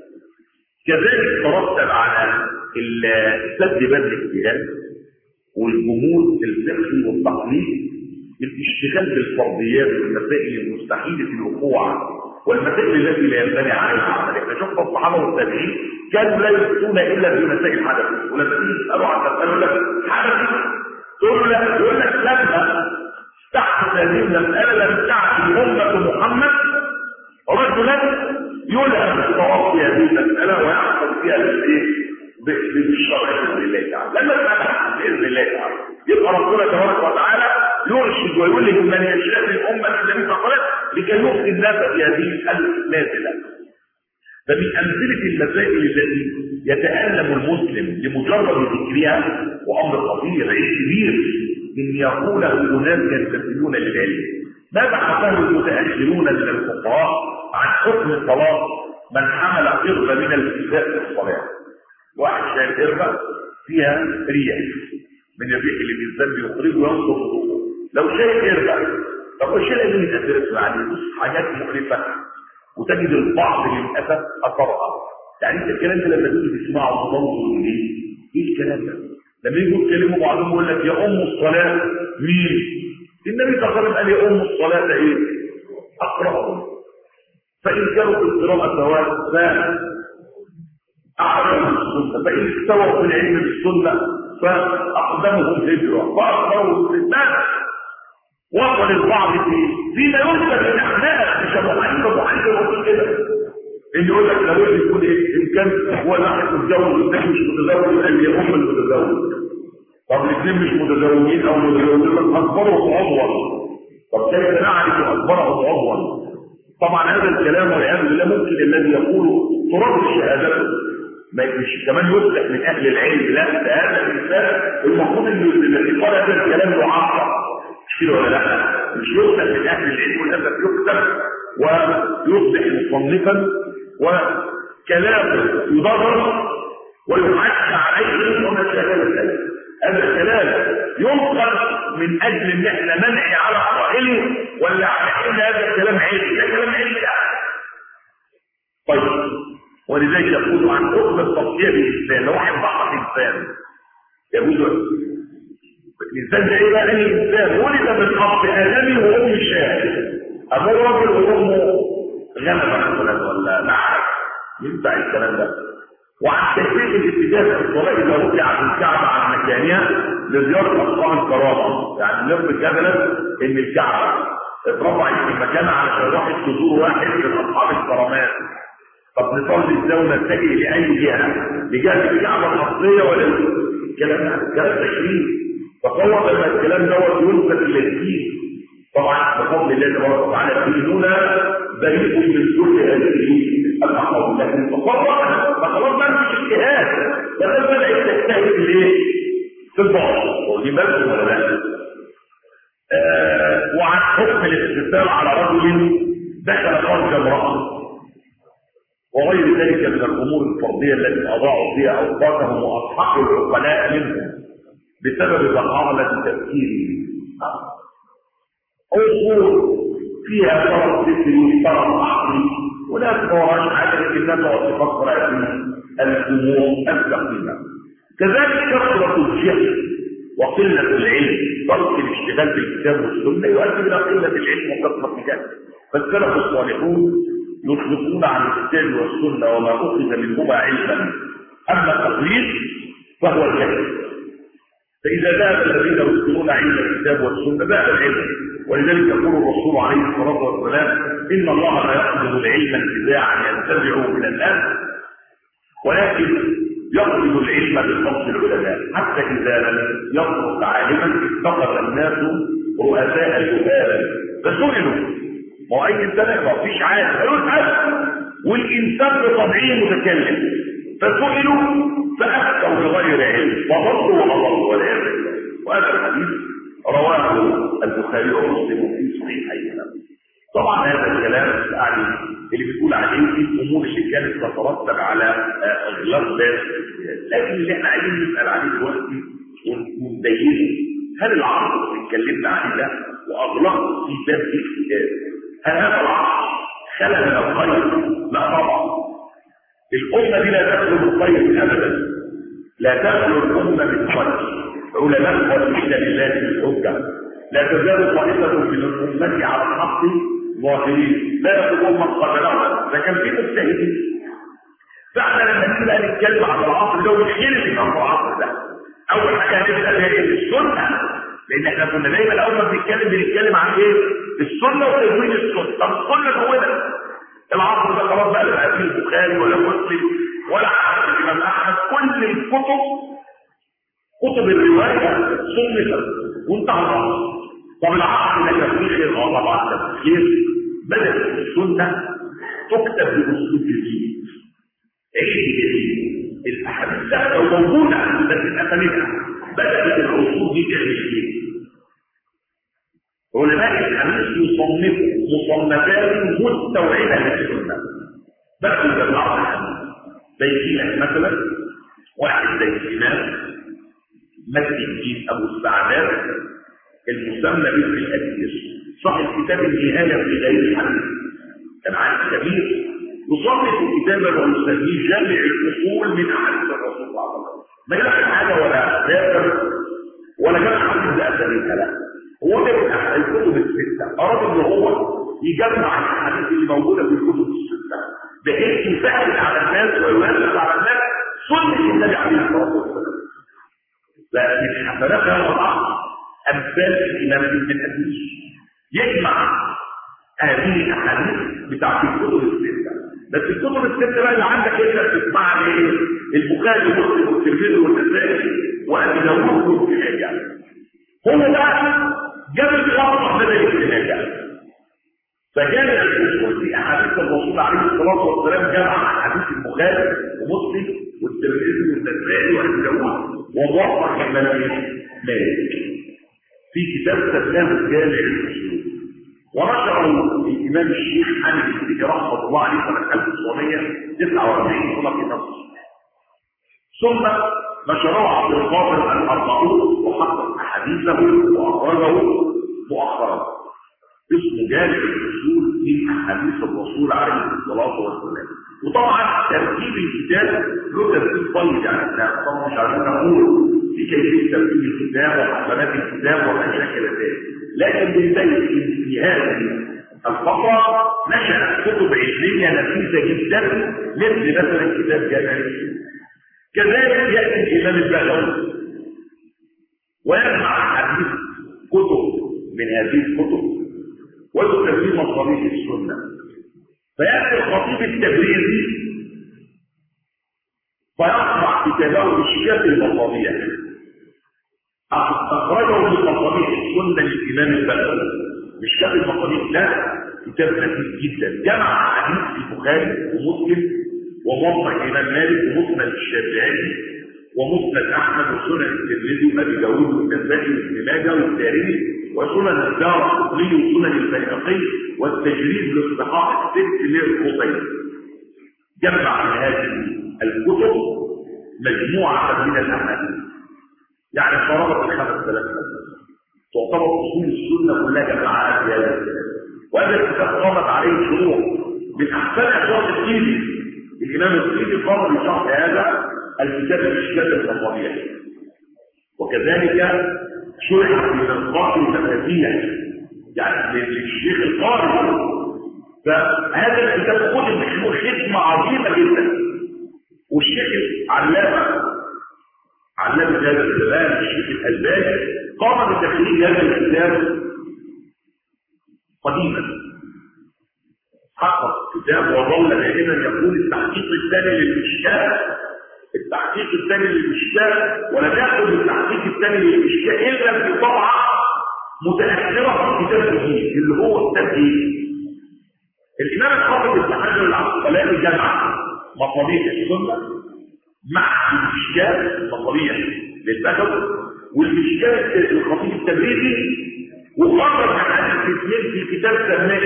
كذلك ترتب على السد باب الاجتهاد والجمود الفقهي والتقليد الاشتغال بالفرضيات والمسائل المستحيله الوقوع والمسائل التي لا ينبني عليها عمل احنا شفنا الصحابه والتابعين كانوا لا يفتون الا في مسائل حدث ولما تيجي تسالوا عن مساله لك حدث تقول لك يقول لك لما تحت هذه المساله لم تعفي امه محمد رجلا يلهم الصواب في هذه المساله ويحصل فيها بالايه؟ بالشرع باذن الله تعالى لما تفتح باذن الله تعالى يبقى ربنا تبارك وتعالى يرشد ويلهم من يشاء من امه النبي صلى الله عليه وسلم لكي يخزي الناس في هذه النازله فمن امثله المسائل التي يتالم المسلم لمجرد ذكرها وامر خطير عيب كبير ان يقوله اناس ينتسبون للعلم ماذا حكاه المتاخرون من الفقهاء عن حكم الصلاه من حمل قربه من الابتداء في الصلاه واحد شايل قربه فيها ريح من الريح اللي الانسان بيخرجه وينصر لو شايل قربه طب الشيء اللي يتأثر عليه بص حاجات مخلفة وتجد البعض للأسف أثرها يعني انت الكلام ده لما تيجي تسمعه وتنظر اليه ايه الكلام ده؟ لما يجوا يتكلموا بعضهم يقول لك يا ام الصلاه مين؟ النبي صلى الله عليه وسلم قال يا ام الصلاه ايه؟ اقراهم فان كانوا في القراءه سواء فاعلموا السنه فان استووا في العلم بالسنه فاقدمهم هجره فاقرأوا ماذا؟ وصل البعض فيه فيما ينسب من احداث مش ابو حنيفه ابو حنيفه يقول كده ان يقول لك لو يكون ايه ان كان هو واحد متزوج والثاني مش متزوج قال لي هم المتزوج طب الاثنين مش متزوجين او متزوجين لك اكبرهم عضوا طب كيف نعرف اكبرهم عضوا طبعا هذا الكلام والعياذ بالله ممكن الذي يقوله ترد شهادته ما مش كمان يصلح من اهل العلم لا ده هذا الانسان المفروض انه الذي قال هذا الكلام يعاقب مش كده ولا لا مش يصلح من اهل العلم وللاسف يكتب ويصبح مصنفا وكلامه يدرس ويحكى عليه وما شابه ذلك هذا الكلام ينقل من اجل ان احنا ننعي على قائله ولا على ان هذا الكلام علمي ده كلام علمي لا طيب ولذلك يقول عن حكم التصفيه بالانسان لو واحد ضحك انسان يقول الانسان ده ايه بقى الانسان ولد من اب ادمي وام شاه ابوه راجل وامه غنم مثلا ولا نعم ينفع الكلام ده وعن تشريع الاتجاه في الصلاه اذا رفعت الكعبه عن مكانها لزياره اصحاب الكرامه يعني نرفض مثلا ان الكعبه اترفعت في مكانها علشان واحد تزور واحد من اصحاب الكرامات طب نصلي ازاي ونتجه لاي جهه لجهه الكعبه الاصليه ولا الكلام ده كلام تشريع تصور لما الكلام دوت ينسب للدين طبعا بفضل الله تبارك وتعالى ديننا بريء من كل هذه الاقوال لكن تصور فخلاص ما فيش اجتهاد ده بدا يجتهد في الايه؟ في البعض ودي بالكم ولا لا؟ آه وعن حكم الاستدلال على رجل دخل فرج امراه وغير ذلك من الامور الفرديه التي اضاعوا فيها اوقاتهم واصحاب العقلاء منهم بسبب ضحالة تفكيرهم عقول فيها طرف فكري طرف عقلي ولا تقراش حاجه لكنك وتفكر في الامور الثقيله كذلك كثره الجهل وقله العلم ترك الاشتغال بالكتاب والسنه يؤدي الى قله العلم وكثره الجهل فالسلف الصالحون يطلقون عن الكتاب والسنه وما اخذ منهما علما اما التقليد فهو الجهل فإذا ذهب الذين يذكرون علم الكتاب والسنة ذهب العلم ولذلك يقول الرسول عليه الصلاة والسلام إن الله لا يقبض العلم انتزاعا ينتزعه من الناس ولكن يقبض العلم بفضل العلماء حتى إذا لم يترك عالما افتقر الناس رؤساء جهالا فسئلوا ما هو أي إنسان ما فيش عالم يسأل والإنسان بطبعه متكلم فسئلوا فأفتوا بغير علم وضلوا وأضلوا والعياذ بالله وهذا الحديث رواه البخاري ومسلم في صحيحيهما طبعا هذا الكلام يعني اللي بيقول عليه في الامور اللي كانت تترتب على اغلاق ذات لكن اللي احنا عايزين نسال عليه دلوقتي ونبينه هل العصر اللي اتكلمنا عليه ده واغلاق في باب الكتاب هل هذا العصر خلى من الخير؟ لا طبعا الأمة دي لا تخلو بالخير أبدا لا تخلو الأمة بالخير علماء وسيلة لله بالحجة لا تزال طائفة من الأمة على الحق ظاهرين لا يقولون من قبلهم ده كان في مجتهدين فاحنا لما نيجي بقى نتكلم عن العصر ده والخير اللي كان في العصر ده أول حاجة هنبدأ بيها ايه؟ السنة لأن احنا كنا دايما أول ما بنتكلم بنتكلم عن إيه؟ السنة وتدوين السنة طب السنة جوانا العصر ده خلاص بقى لا فيه البخاري ولا مسلم ولا حتى الامام احمد كل الكتب كتب الروايه سنه وانتهى العصر طب العصر ده كان فيه خير اه طبعا ده خير بدات السنه تكتب باسلوب جديد ايه جديد الاحاديث ثابته وموجوده بس الاسانيدها بدات العصور دي تعمل ايه علماء الحديث يصنفوا مصنفات مستوعبه للسنه بس جماعه الحديث زي كده مثلا واحد زي الامام مجد الدين ابو السعدات المسمى باسم الاديس صاحب كتاب النهايه في غير الحديث كان عالم كبير يصنف كتابا ويسميه جامع الاصول من احاديث الرسول صلى الله عليه وسلم ما يلاقي حاجه ولا ذاكر ولا جمع حديث اسانيدها لا هو ده الكتب الستة أراد إن هو يجمع الحديث اللي موجودة في الكتب الستة بحيث يسهل على الناس ويوسع على الناس سنة النبي عليه الصلاة والسلام لكن حسنات هذا العصر أمثال الإمام ابن الحديث يجمع هذه الأحاديث بتاعت الكتب الستة بس الكتب الستة بقى اللي عندك انت بتسمعها ايه؟ البخاري ومسلم والترمذي والنسائي وابي داوود وابن ماجه هو ده جاب الواقع بدا يتناجع فجامع الوصول في احاديث الرسول عليه الصلاه والسلام جمع احاديث البخاري ومسلم والترمذي والنسائي وابن داوود وموفق الامام مالك في كتاب سماه جامع الوصول ونشره الامام الشيخ حامد بن رحمه الله عليه سنه 1949 هنا في مصر ثم نشره عبد القادر الاربعون وحقق احاديثه واخرجه مؤخرا اسمه جامع الاصول من احاديث الرسول عليه الصلاه والسلام وطبعا ترتيب الكتاب له ترتيب طيب يعني احنا طبعا مش عايزين نقول في كيفيه ترتيب الكتاب وحسنات الكتاب وما شاكل ذلك لكن بالتالي في هذه الفقره نشأت كتب علميه نفيسه جدا مثل مثلا كتاب جامع الاصول كذلك يأتي الإمام البغوي ويجمع حديث كتب من هذه الكتب ويسميه مصابيح السنة فيأتي الخطيب التبريزي فيقطع كتابه بشكاة المصابيح أخرجه من مصابيح السنة للإمام البغوي مشكاة المصابيح لا كتاب نفيس جدا جمع حديث البخاري ومسلم وموقع الإمام مالك ومسند الشافعي ومسند أحمد وسنن الترمذي وأبي داوود والنسائي وابن ماجه والدارمي وسنن الدار القطري وسنن البيهقي والتجريد لاصطحاح الست للقطير جمع من هذه الكتب مجموعة من الأحاديث يعني قرابة الخمس ثلاث تعتبر أصول السنة كلها جماعات في هذا الكتاب وهذا الكتاب قامت عليه شروح من أحسن أشراط الدين الإمام السيدي قام بشرح هذا الكتاب الإشكال التصابيح وكذلك شرح في منطقة المفاتيح يعني للشيخ القارئ فهذا الكتاب خد منه خدمة عظيمة جدا والشيخ العلامة علامة هذا الزمان الشيخ الألباني قام بتخريج هذا الكتاب قديما حقق كتاب وظل دائما يقول التحقيق الثاني للمشكاه التحقيق الثاني للمشكاه ولم يأخذ التحقيق الثاني للمشكاه إلا في طبعة متأخرة في كتاب الدين اللي هو كتاب ايه؟ الإمام الحافظ ابن حجر العسقلاني جمع مصابيح السنة مع المشكاه المصابيح للبشر والمشكاه الخطيب التبريزي وخرج حديث اثنين في كتاب سماه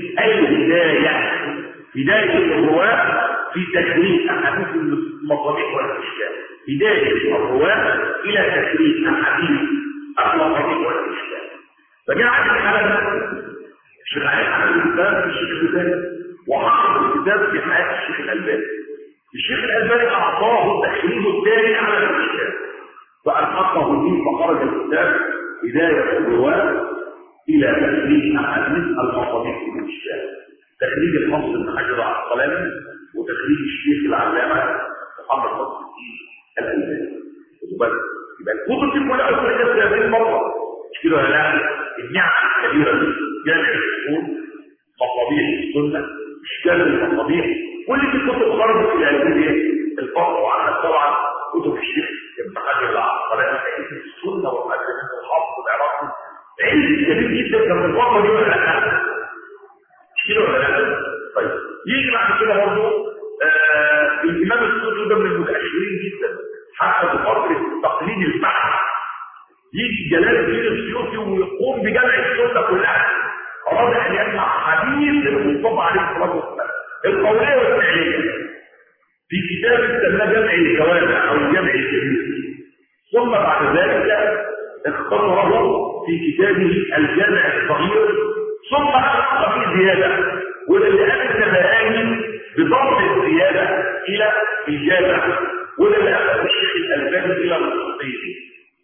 الهدايه هدايه الرواه في تكريم احاديث المصابيح والاشكال هدايه الرواه الى تكريم احاديث المصابيح والاشكال فجاء الحلقه الشيخ علي حمد الكتاب في الشيخ البخاري وحفظ الكتاب في حياه الشيخ الالباني الشيخ الالباني اعطاه تخريجه الثاني على الاشكال فالحقه به فخرج الكتاب هدايه الرواه الى تخريج احاديث المصابيح والاشكال تخريج الحفظ بن حجر العسقلاني وتخريج الشيخ العلامه محمد نصر الدين الالباني وبس يبقى الكتب دي كلها اخرجت في هذه المره مش كده ولا لا؟ النعم الكبيره دي جامع الاصول مصابيح السنه اشكال المصابيح كل دي كتب خرجت في هذه الفتره وعندك طبعا كتب الشيخ ابن حجر العسقلاني في السنه والحديث والحفظ والعراقي علم كبير جدا كان من الفتره دي ولا لا؟ مش كده ولا لا؟ طيب يجي بعد كده برضه آه الامام السوري ده من المتاخرين جدا حتى في فتره تقليد البحث يجي جلال الدين السيوطي ويقوم بجمع السنه كلها اراد ان يجمع حديث المصطفى عليه الصلاه والسلام القوليه والفعليه في كتاب سماه جمع الجوامع او الجمع الكبير ثم بعد ذلك اختصره في كتابه الجامع الصغير ثم أخذ فيه زيادة واللي قال الزبائن بضم الزيادة إلى الجامع واللي أخذ الشيخ الألباني إلى الصحيح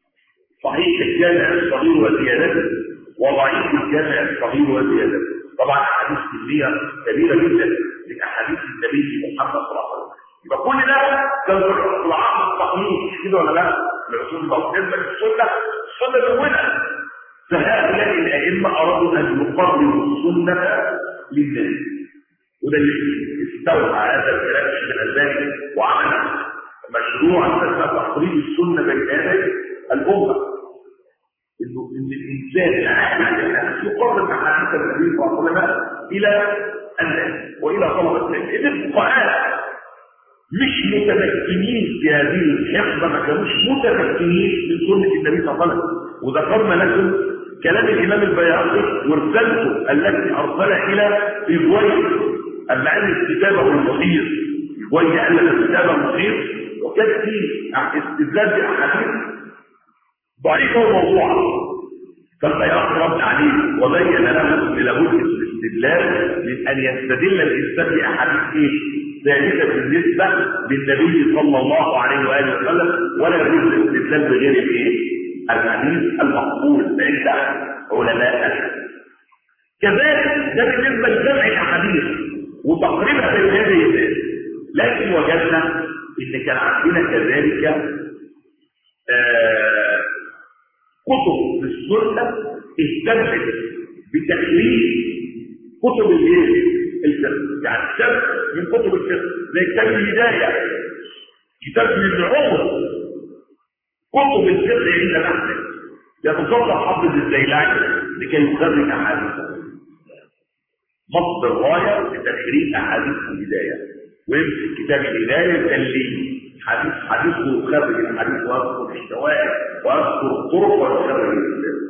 صحيح الجامع الصغير وزيادته وضعيف الجامع الصغير وزيادته طبعا أحاديث كمية كبيرة جدا من أحاديث النبي محمد صلى الله عليه وسلم يبقى كل ده كان في العصر الصحيح كده ولا لا؟ الرسول الله بالنسبة للسنة السنة الأولى فهؤلاء الأئمة أرادوا أن يقرروا السنة للناس وده اللي استوحى هذا الكلام الشيخ الألباني وعمل مشروع اسمه تقريب السنة بين يدي الأمة إنه إن الإنسان يقرب أحاديث النبي صلى الله عليه وسلم إلى الناس وإلى طلبة الناس إذا الفقهاء مش متمكنين في هذه الحقبة ما كانوش متمكنين من سنة النبي صلى الله عليه وسلم وذكرنا لكم كلام الإمام البيهقي ورسالته التي أرسل إلى إبويه أما أن الكتابة المحيط إبويه قال لك الكتابة محيط وكان في استدلال بأحاديث ضعيفة وموضوعة فالبيهقي رد عليه وبين له أن لابد الاستدلال من أن يستدل الإنسان بأحاديث إيه؟ ثابتة بالنسبة للنبي صلى الله عليه وآله وسلم ولا يجوز الاستدلال بغير الإيه؟ الحديث المقبول عند علماء الحديث كذلك ده بالنسبة لجمع الأحاديث وتقريبها بين هذه الناس لكن وجدنا إن كان عندنا كذلك آه كتب السنة اهتمت بتخريج كتب الايه؟ الفقه يعني كتاب من كتب الفقه زي كتاب الهداية كتاب من العمر كتب الفقه عند نحن يتصدر حافظ الزيلاني لكي يخرج احاديثه مصدر غايه لتخريج احاديث الهدايه ويمسك كتاب الهدايه يدلي حديث حديث ويخرج الحديث ويذكر الشواهد ويذكر الطرق ويخرج الكتاب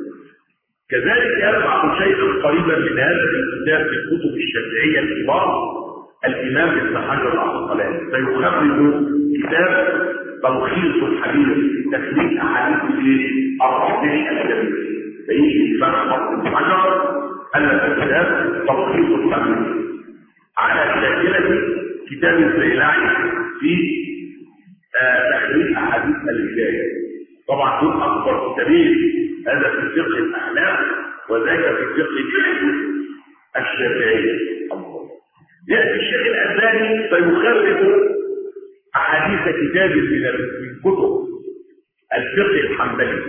كذلك يرفع شيئا قريبا من هذا الكتاب في الكتب الشافعيه الكبار الامام ابن حجر العسقلاني سيخرج كتاب تلخيص الحديث في تخريج احاديث الرابع الكبير فيجي الامام ابن حجر الف كتاب تلخيص الحديث على شاكله كتاب الزيلعي في تخريج احاديث الرجال طبعا دول اكبر كتابين هذا في فقه الاحلام وذاك في فقه الشافعيه ياتي الشيخ الالباني فيخرج احاديث كتاب من كتب الفقه الحنبلي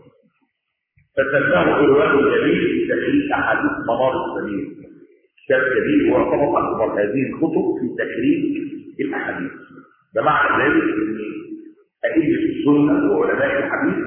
فسماه عنوان جميل في تخريج احاديث منار السبيل كتاب كبير ويعتبر اكبر هذه الكتب في تخريج الاحاديث ده معنى ذلك ان ائمه السنه وعلماء الحديث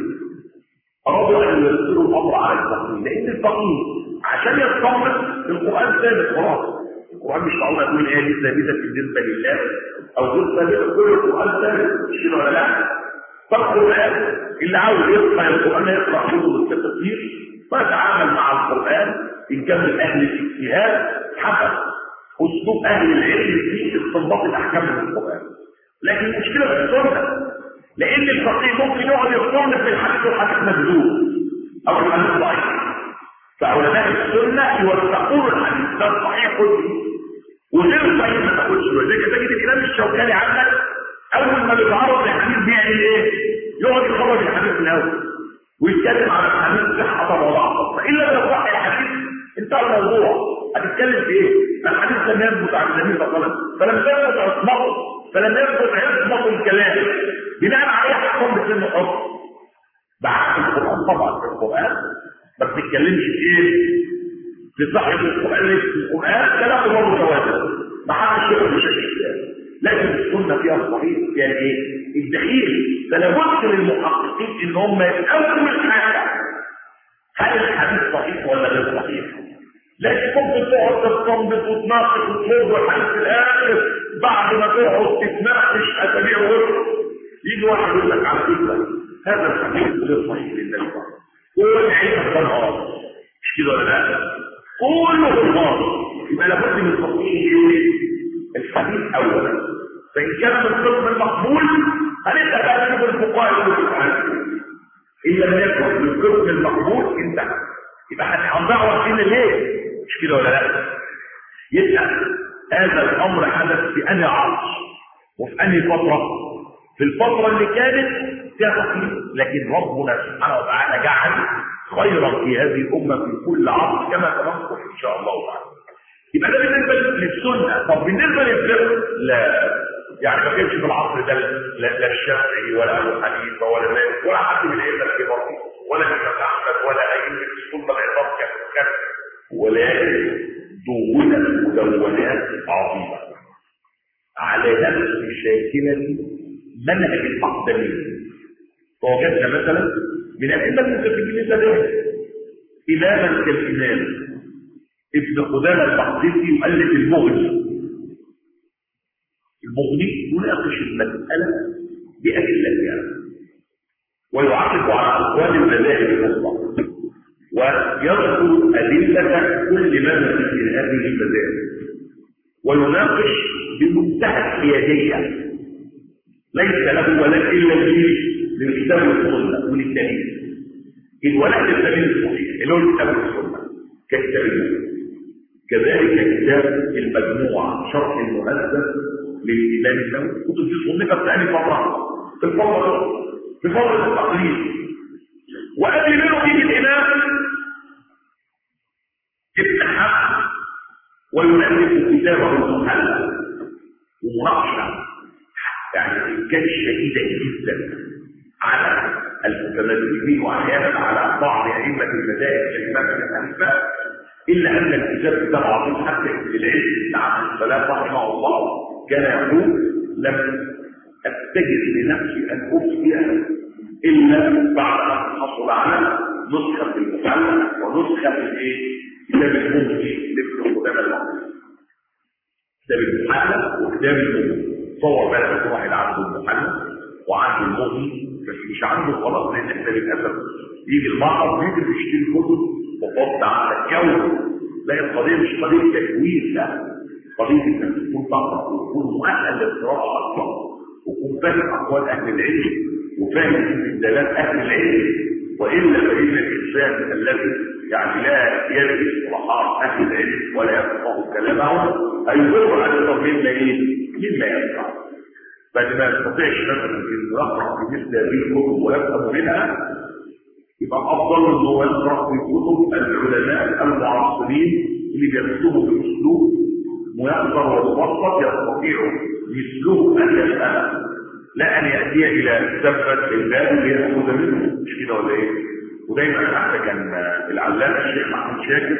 ارادوا ان ييسروا الامر على الفقيه لان الفقيه عشان يطمن القران ثابت خلاص القران مش معقول اقول ايه دي ثابته بالنسبه لله او غير ثابته كل القران ثابت مش كده ولا لا فالقران اللي عاوز يقرا القران يقرا كتب الفقه كتير فيتعامل مع القران ان كان من اهل الاجتهاد حسب اسلوب اهل العلم في استنباط الاحكام من القران لكن المشكله في السنه لان الفقيه ممكن يقعد يصنف في الحديث والحديث مكذوب او الحديث ضعيف فعلماء السنه يوثقون الحديث ده صحيح كله وغير صحيح ما تاخدش ولذلك تجد الامام الشوكاني عندك اول ما بيتعرض للحديث بيعمل ايه؟ يقعد يخرج الحديث من الاول ويتكلم على الحديث صحه وضعفه فالا لو صح الحديث انتهى الموضوع هتتكلم في ايه؟ الحديث لم يثبت عن النبي صلى الله عليه وسلم فلم يثبت عصمته فلم يثبت عصمه الكلام بناء عليه حكم بسن الحكم بعد القران طبعا في القران ما بتتكلمش في ايه؟ في صحه القران في القران كلام برضه متواتر ما حدش يقول بشكل كده لكن السنه فيها الصحيح فيها ايه؟ الدليل فلا بد للمحققين ان هم اول حاجه هل الحديث صحيح ولا غير صحيح؟ لكن ممكن تقعد تستنبط وتناقش وتفوز والحديث في الاخر بعد ما تقعد تتناقش اسابيع وغيره يجي واحد يقول لك على فكره هذا الحديث غير صحيح للنبي صلى الله عليه وسلم قول عيسى كان غلط مش كده ولا لا؟ كله غلط يبقى لابد من تصحيح الحديث اولا فان كان من القسم المقبول هنبدا بقى نشوف الفقهاء اللي بيتعاملوا ان لم يكن من القسم المقبول انتهى يبقى هنضيع فينا ليه؟ مش كده ولا لا؟ يبقى هذا الامر حدث في انهي عصر وفي انهي فتره؟ في الفتره اللي كانت فيها تقليد لكن ربنا سبحانه وتعالى جعل خيرا في هذه الامه في كل عصر كما سنذكر ان شاء الله تعالى. يبقى ده بالنسبه للسنه، طب بالنسبه للفقه لا يعني ما كانش في العصر ده لا, لا الشافعي ولا ابو حنيفه ولا مالك ولا حد من الائمه الكبار ولا الامام احمد ولا ائمه السنه العظام كان ولكن دونت مدونات عظيمه على نفس شاكله منهج الاقدمين فوجدنا مثلا من الائمه المتفقين لسه اماما كالامام ابن قدامه المقدسي يؤلف المغني المغني يناقش المساله بادلتها ويعقب على اقوال المذاهب الاخرى ويذكر ادله كل مذهب من هذه المذاهب ويناقش بمنتهى الحياديه ليس له ولا الا للكتاب والسنه وللدليل الولاء للدليل الصحيح اللي هو الكتاب والسنه كالتاريخ كذلك كتاب المجموعه شرح المهذب للامام النووي كتب دي صنفت في ثاني فتره في الفتره في فتره التقليد وقبل منه يجي الامام ابن حق ويؤلف كتابه المحلى ومناقشه يعني كانت شديده جدا على المتمسكين واحيانا على بعض ائمه المذاهب الامام ابي حنيفه الا ان الكتاب كتاب عظيم حتى العلم بن عبد السلام رحمه الله كان يقول لم اتجد لنفسي ان افتي الا بعد ان حصل على نسخه المحلى ونسخه من ايه؟ كتاب المغني لابن قدامه المقدسي كتاب المحلى وكتاب المغني تصور بقى يكون واحد عنده المحلى وعنده المغني بس مش عنده خلاص لان احنا للاسف يجي المعرض يجي يشتري كتب وفض على الكون لا القضيه مش قضيه تكوين لا قضيه انك تكون تقرا وتكون مؤهل للقراءه اصلا وتكون فاهم اقوال اهل العلم وفاهم استدلالات اهل العلم والا فان الانسان الذي يعني لا يدري اصطلاحات اهل العلم ولا يفقه كلامهم هيضر على مما ايه؟ مما ينفع بل ما يستطيعش مثلا انه يقرا في مثل هذه الكتب ويفهم منها يبقى افضل انه هو يقرا في كتب العلماء المعاصرين اللي بيكتبوا باسلوب ميسر ومبسط يستطيع مثله ان يفهمه لا ان ياتي الى سبه الباب ليأخذ منه مش كده ولا ايه؟ ودايما حتى كان العلامه الشيخ محمود شاكر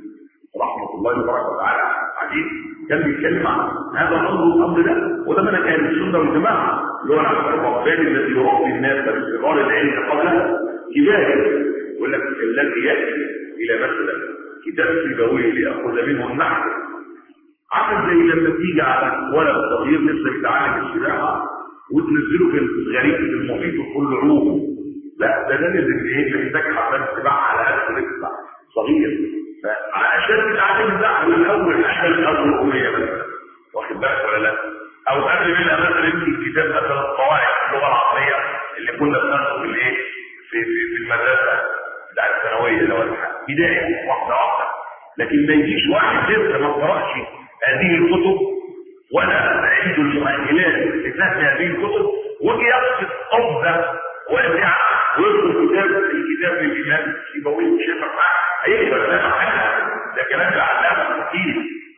رحمه الله تبارك وتعالى عليه كان بيتكلم عن هذا الامر والامر ده وده من اهل السنه والجماعه اللي هو الرباني الذي يربي الناس باستغار العلم قبل كباره يقول لك الذي ياتي الى مثلا كتاب سيبويه ليأخذ منه النحو عامل زي لما تيجي على ولد صغير لسه بيتعلم السباحه وتنزله في الغريق في المحيط وتقول له عوم لا ده ده نزل ايه محتاج حمام سباحه على قد لسه صغير فعشان تتعلم النحو الاول حاجه الاول الاميه مثلا واخد بالك ولا لا؟ او قبل منها مثلا يمكن كتاب مثلا القواعد اللغه العربيه اللي كنا بناخده في الايه؟ في في في المدرسه بتاع الثانويه ده ولا حاجه بدايه واحده واحده لكن ما يجيش واحد لسه ما قراش هذه الكتب ولا عنده المؤهلات لفهم هذه الكتب ويجي يقصد قبضه واسعه ويدخل كتاب الكتاب للامام السيبوي مش هيفهم معاه هيقدر يفهم حاجه ده كلام العلامه الحكيم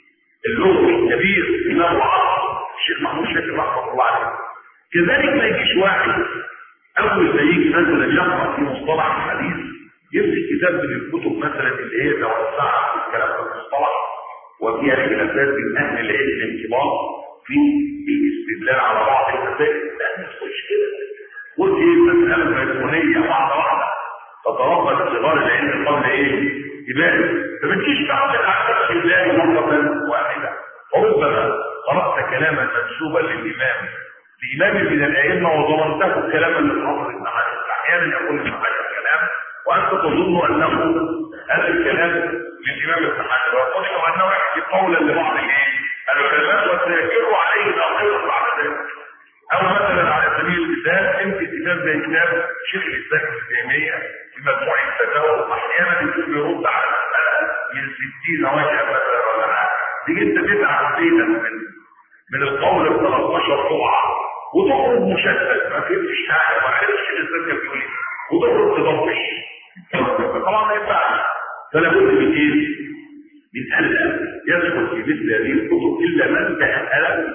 اللغوي الكبير امام العصر الشيخ محمود شاكر رحمه الله عليه كذلك ما يجيش واحد اول ما يجي مثلا يقرا في مصطلح الحديث يمسك كتاب من الكتب مثلا اللي هي توسعت في الكلام في المصطلح وفيها خلافات من اهل العلم الكبار في الاستدلال على بعض المسائل لا ما تخش كده قلت ايه المساله الميمونيه واحده واحده تتربى صغار العلم قبل ايه؟ كبار فما تجيش تعمل على نفس الله مره واحده وربما قرات كلاما منسوبا للامام لامام من الائمه وظننته كلاما للحافظ ابن حجر احيانا يقول ابن حجر كلام وانت تظن انه هذا الكلام للامام ابن حجر ويقول انه يحكي قولا لبعض الايه؟ العلماء وسيكر عليه الاخير بعد ذلك او مثلا على سبيل المثال انت كتاب زي كتاب شيخ الاسلام ابن تيميه في مجموع الفتاوى احيانا يكون بيرد على مساله من 60 وجه مثلا ولا حاجه تيجي انت تسعى زيدا من من القول ب 13 طبعه وتخرج مشتت ما فهمتش حاجه ما عرفتش الاسلام كان بيقول ايه وتخرج تضبش طبعا ما ينفعش فلا بد من ايه؟ من الا يدخل في مثل هذه الكتب الا من تاهل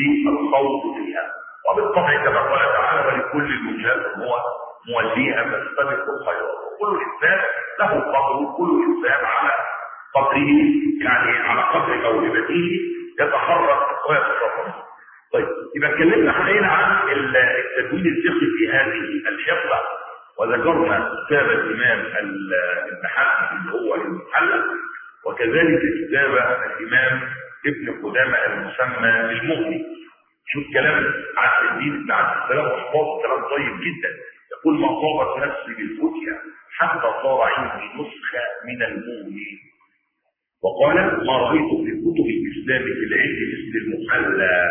للخوض فيها وبالطبع كما قال تعالى ولكل الوجهات هو موليها فاستبقوا الخيرات وكل انسان له قدر وكل انسان على قدره يعني على قدر موهبته يتحرك ويتصرف طيب يبقى اتكلمنا حاليا عن التدوين الفقهي في هذه الشقه وذكرنا كتاب الامام ابن حزم اللي هو المحلى وكذلك كتاب الامام ابن قدامه المسمى المغني شوف كلام عبد الدين بن عبد السلام وحفاظ كلام طيب جدا يقول ما طابت نفسي بالفتيا حتى صار عندي نسخه من المغني وقال ما رايت في كتب الاسلام في العلم مثل المحلى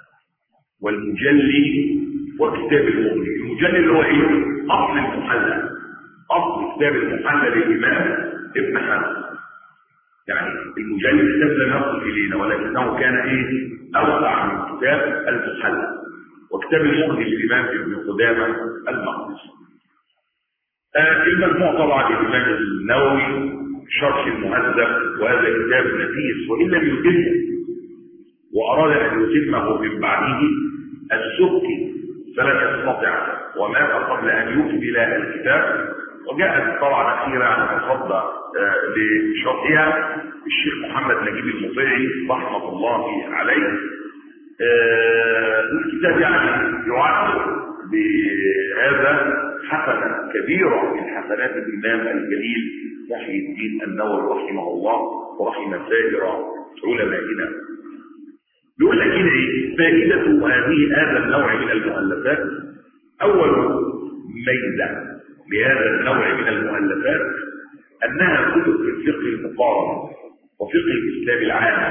والمجلي وكتاب المغني المجلي اللي هو ايه اصل المحلى اصل كتاب المحلى للامام ابن حزم يعني المجلد كتاب لم يصل الينا ولكنه كان ايه اوسع من كتاب المحلى وكتاب المغني للامام ابن قدامه المقدسي آه المجموع طبعا الامام النووي شرح المهذب وهذا كتاب نفيس وان لم يتمه واراد ان يتمه من بعده السبكي فلم يستطع ومات قبل ان يكمل الكتاب وجاءت طبعا اخيرا على تصدى لشرحها الشيخ محمد نجيب المطيعي رحمه الله عليه آه الكتاب يعني يعد بهذا حسنه كبيره من حسنات الامام الجليل محي الدين النووي رحمه الله ورحم سائر علمائنا يقول لك هنا ايه فائده هذه هذا النوع من المؤلفات اول ميزه لهذا النوع من المؤلفات انها كتب في الفقه المقارن وفقه الاسلام العام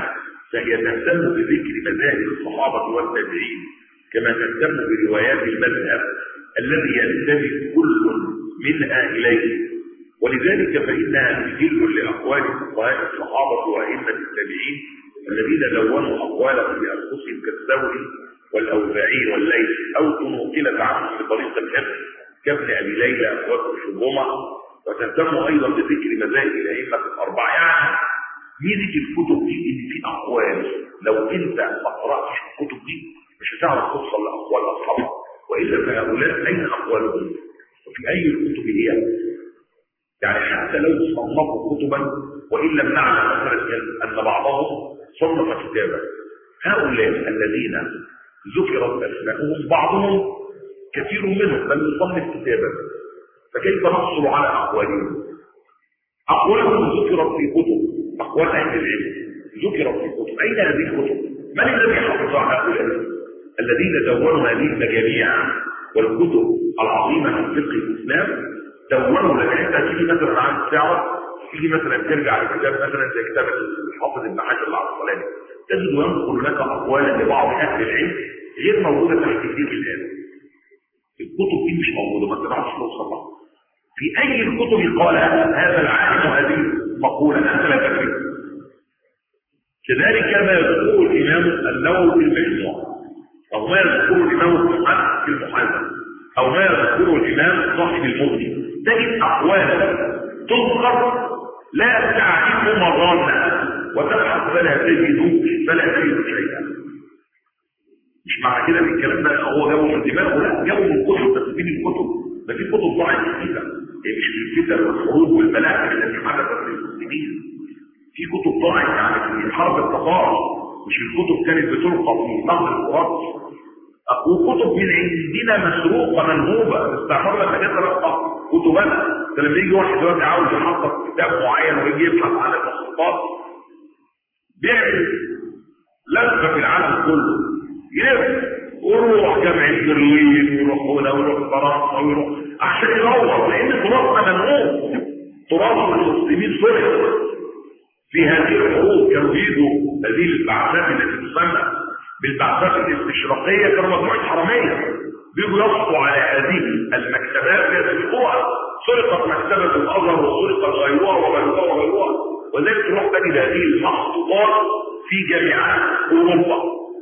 فهي تهتم بذكر مذاهب الصحابة والتابعين كما تهتم بروايات المذهب الذي ينتمي كل منها إليه ولذلك فإنها تجل لأقوال فقهاء الصحابة وأئمة التابعين الذين دونوا أقوالهم بأنفسهم كالثوري والأوزاعي والليث أو تنقلت عنهم بطريقة الحفظ كابن أبي ليلى وابن شبومة وتهتم أيضا بذكر مذاهب الأئمة الأربعة يعني ميزة الكتب دي إن في أقوال لو أنت ما قرأتش الكتب دي مش هتعرف توصل لأقوال أصحابها وإلا فهؤلاء أين أقوالهم وفي أي الكتب هي يعني حتى لو صنفوا كتبا وإن لم نعلم مثلا أن بعضهم صنف كتابا هؤلاء الذين ذكرت أسماءهم بعضهم كثير منهم بل يصنف كتابا فكيف نحصل على أقوالهم أقوالهم ذكرت في كتب أقوال أهل العلم ذكرت في كتب أين هذه الكتب؟ من الذي حفظ هؤلاء الذين دونوا هذه المجاميع والكتب العظيمة في فقه الإسلام دونوا لك انت تيجي مثلا عن تعرف تيجي مثلا ترجع لكتاب مثلا زي كتاب الحافظ ابن حجر العسقلاني تجد ينقل لك اقوالا لبعض اهل العلم غير موجوده تحت ايديك الان الكتب دي مش موجوده ما تقدرش توصل لها في اي الكتب قال هذا العالم هذه مقوله انت لا تدري كذلك ما يذكره الامام النووي في المجموع او ما يذكره الامام في المحاسب او ما يذكره الامام صاحب المغني تجد أقوالا تذكر لا تعرف مظانها وتبحث فلا تجد فلا تجد شيئا مش معنى كده ان الكلام ده هو جابه من دماغه لا جابه من كتب بس فين الكتب ده في كتب ضاعت كتير هي مش في الفتن والحروب والملاحم التي حدثت للمسلمين في كتب ضاعت يعني في حرب التطار مش الكتب كانت بتلقى في نهر الفرات وكتب من عندنا مسروقه منهوبه استعمرنا لما تلقى كتبنا فلما يجي واحد دلوقتي عاوز يحقق كتاب معين ويجي يبحث عن المخطوطات بيعمل لفه في العالم كله يلف ويروح جامع برلين ويروح هنا ويروح فرنسا ويروح عشان يدور لان تراثنا منهوب تراث المسلمين سرق في هذه الحروب كانوا يجوا هذه البعثات التي تسمى بالبعثات الاستشراقيه كانوا مجموعه حراميه بيجوا يسقطوا على هذه المكتبات يسرقوها سرقت مكتبة الأزهر وسرقت غيرها وغيرها وغيرها وذلك تروح تجد هذه المخطوطات في جامعات أوروبا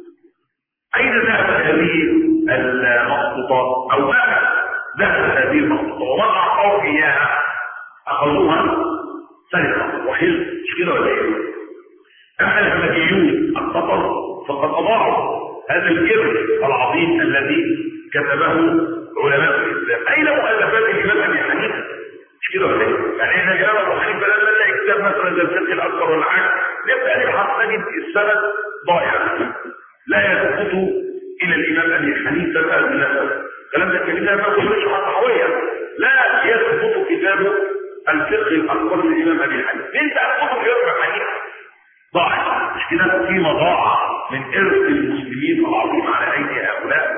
أين ذهبت هذه المخطوطات أو ماذا ذهبت هذه المخطوطات ومن أعطوا إياها أخذوها سرقة وحلم مش كده ولا إيه؟ أما الهمجيون الخطر فقد أضاعوا هذا الجبر العظيم الذي كتبه علماء الاسلام اين مؤلفات الامام ابي حنيفه مش كده ولا ايه يعني احنا جناب ابو حنيفه لما نلاقي كتاب مثلا زي الفقه الاكبر ولا حاجه نبدا نبحث نجد السند ضائع لا يثبت الى الامام ابي حنيفه بنفسه الكلام ده كلمه ما تخرج عن طحويه لا يثبت كتاب الفقه الاكبر للامام ابي حنيفه انت هتاخد غير حنيفه ضاع مش كده في مضاعه من ارث المسلمين العظيم على ايدي هؤلاء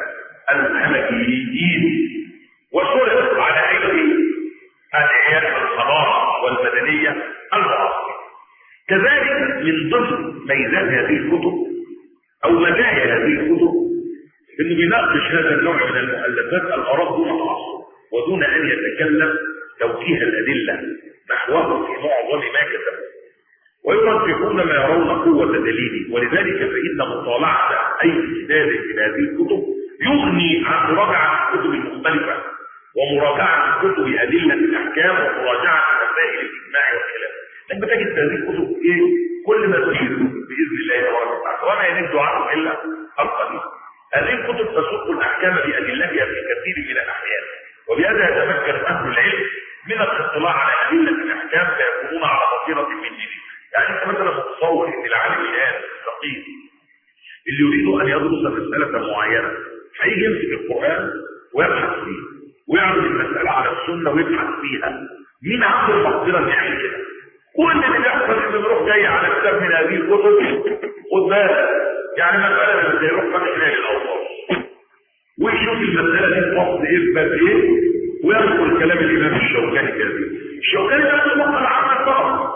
الهمجيين وسرق على ايدي ادعياء الحضاره والمدنيه المعاصره كذلك من ضمن ميزات هذه الكتب او مزايا هذه الكتب انه بيناقش هذا النوع من المؤلفات الاراء دون تعصب ودون ان يتكلم توجيه الادله نحوه في معظم ما كتبه ويرجحون ما يرون قوة دليله ولذلك فإن مطالعة أي كتاب من هذه الكتب يغني عن مراجعة الكتب المختلفة ومراجعة كتب أدلة الأحكام ومراجعة مسائل الإجماع والخلاف لما تجد هذه الكتب إيه كل ما تجد بإذن الله تبارك وتعالى وما ينجد عنه إلا القليل هذه الكتب تسوق الأحكام بأدلتها في كثير من الأحيان وبهذا يتمكن أهل العلم من الاطلاع على أدلة الأحكام فيكونون على بصيرة من دينهم يعني انت مثلا متصور ان العالم الان الفقيه اللي يريد ان يدرس مسألة معينة هيجي يمسك القرآن ويبحث فيه ويعرض المسألة على السنة ويبحث فيها مين عنده المقدرة ان يعمل كده؟ كل اللي بيحصل انه بيروح جاي على كتاب من هذه الكتب خد بالك يعني مسألة زي يروح فتح نادي الأوصاف ويشوف المسألة دي فصل ايه باب ايه ويذكر كلام الإمام الشوكاني كده الشوكاني ده مطلع عامة فقط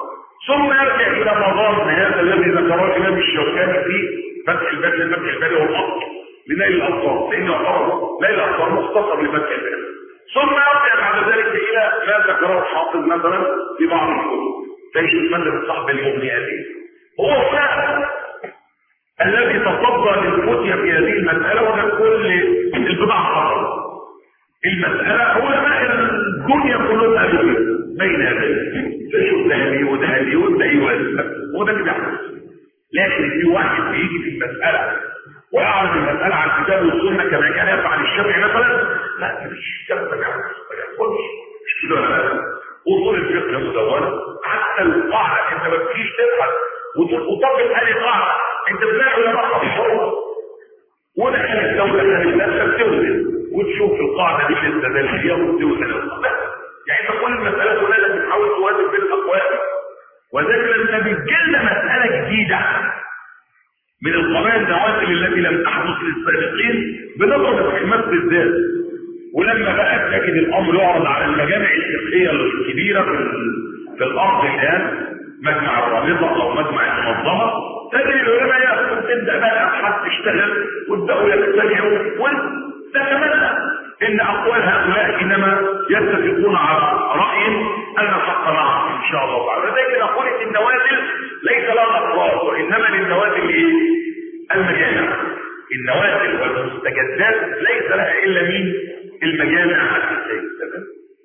ثم يرجع الى مضار هذا الذي ذكره الامام الشوكاني في فتح الباري فتح الباري والأصل لنيل الأبصار لأنه يعتبر نيل الأبصار مختصر لفتح الباري ثم يرجع بعد ذلك إلى ما ذكره الحافظ مثلا في بعض الكتب تجد من صاحب المغنيات هو فعلا الذي تصدى للفتية في هذه المسألة وده كل البضع حصل المسألة علماء الدنيا كلهم قالوا بين يديه تشوف ذهبي وذهبي وده يوزن وده اللي بيحصل لكن في واحد بيجي في المسألة ويعرض المسألة على الكتاب والسنة كما كان يفعل الشافعي مثلا لا مفيش كلام ما يحصلش مش كده ولا لا اصول الفقه مدونة حتى القاعدة انت ما بتجيش تبحث وتطبق هذه القاعدة انت بتلاقي علماء خطوة وده كان الدولة كانت نفسك توزن وتشوف القاعدة دي الاستدلالية وتوزن القاعدة يعني انت كل المسألة كلها لازم تحاول توازن بين الأقوال وذلك لما بتجيلنا مسألة جديدة من القضايا النوازل التي لم تحدث للسابقين بنضرب الحكمات بالذات ولما بقى تجد الامر يعرض على المجامع الفقهيه الكبيره في, في الارض الان مجمع الرابطه او مجمع المنظمه تجد العلماء ياخذوا تبدا بقى الابحاث تشتغل ويبداوا يجتمعوا وتتمنى ان اقوال هؤلاء انما يتفقون على راي ان الحق معهم ان شاء الله تعالى لذلك نقول ان النوازل ليس لها اطراف وانما للنوازل ايه المجامع النوازل والمستجدات ليس لها الا مين المجامع الاساسيه تمام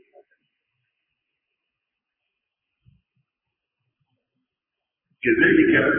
كذلك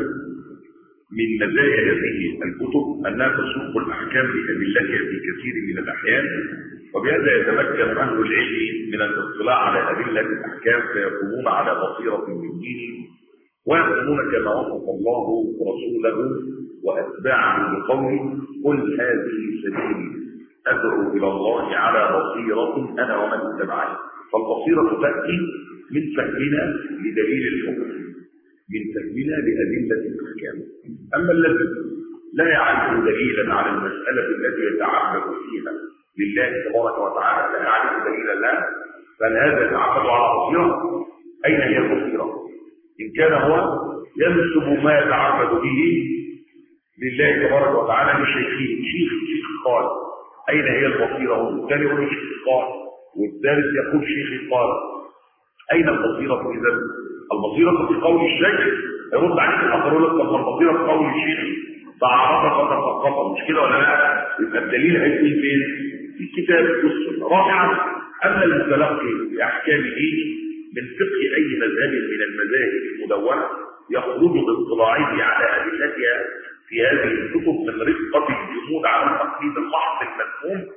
من مزايا هذه الكتب انها تسوق الاحكام بادلتها في كثير من الاحيان وبهذا يتمكن اهل العلم من الاطلاع على ادله الاحكام فيقومون على بصيره من دينهم ويقومون كما وصف الله رسوله واتباعه بقوله قل هذه سبيلي ادعو الى الله على بصيره انا ومن اتبعني فالبصيره تاتي من فهمنا لدليل الحكم من فهمنا لأدلة الأحكام أما الذي لا يعرف دليلا على المسألة التي يتعبد فيها لله تبارك وتعالى لا يعرف دليلا له بل هذا يتعبد على بصيرة أين هي البصيرة؟ إن كان هو ينسب ما يتعبد به لله تبارك وتعالى لشيخه شيخ شيخ قال أين هي البصيرة؟ الثاني يقول شيخ قال والثالث يقول شيخ قال أين البصيرة إذا؟ البصيرة في قول الشيخ يرد عليك الآخر يقول لك طب البصيرة في قول الشيخ تعرفت وتفقط مش كده ولا لا؟ يبقى الدليل هيكون فين؟ في الكتاب والسنة رابعا أن المتلقي بأحكامه من فقه أي مذهب من المذاهب المدونة يخرج باطلاعه على أدلتها في هذه الكتب من رفقة الجمود على التقليد المحض المفهوم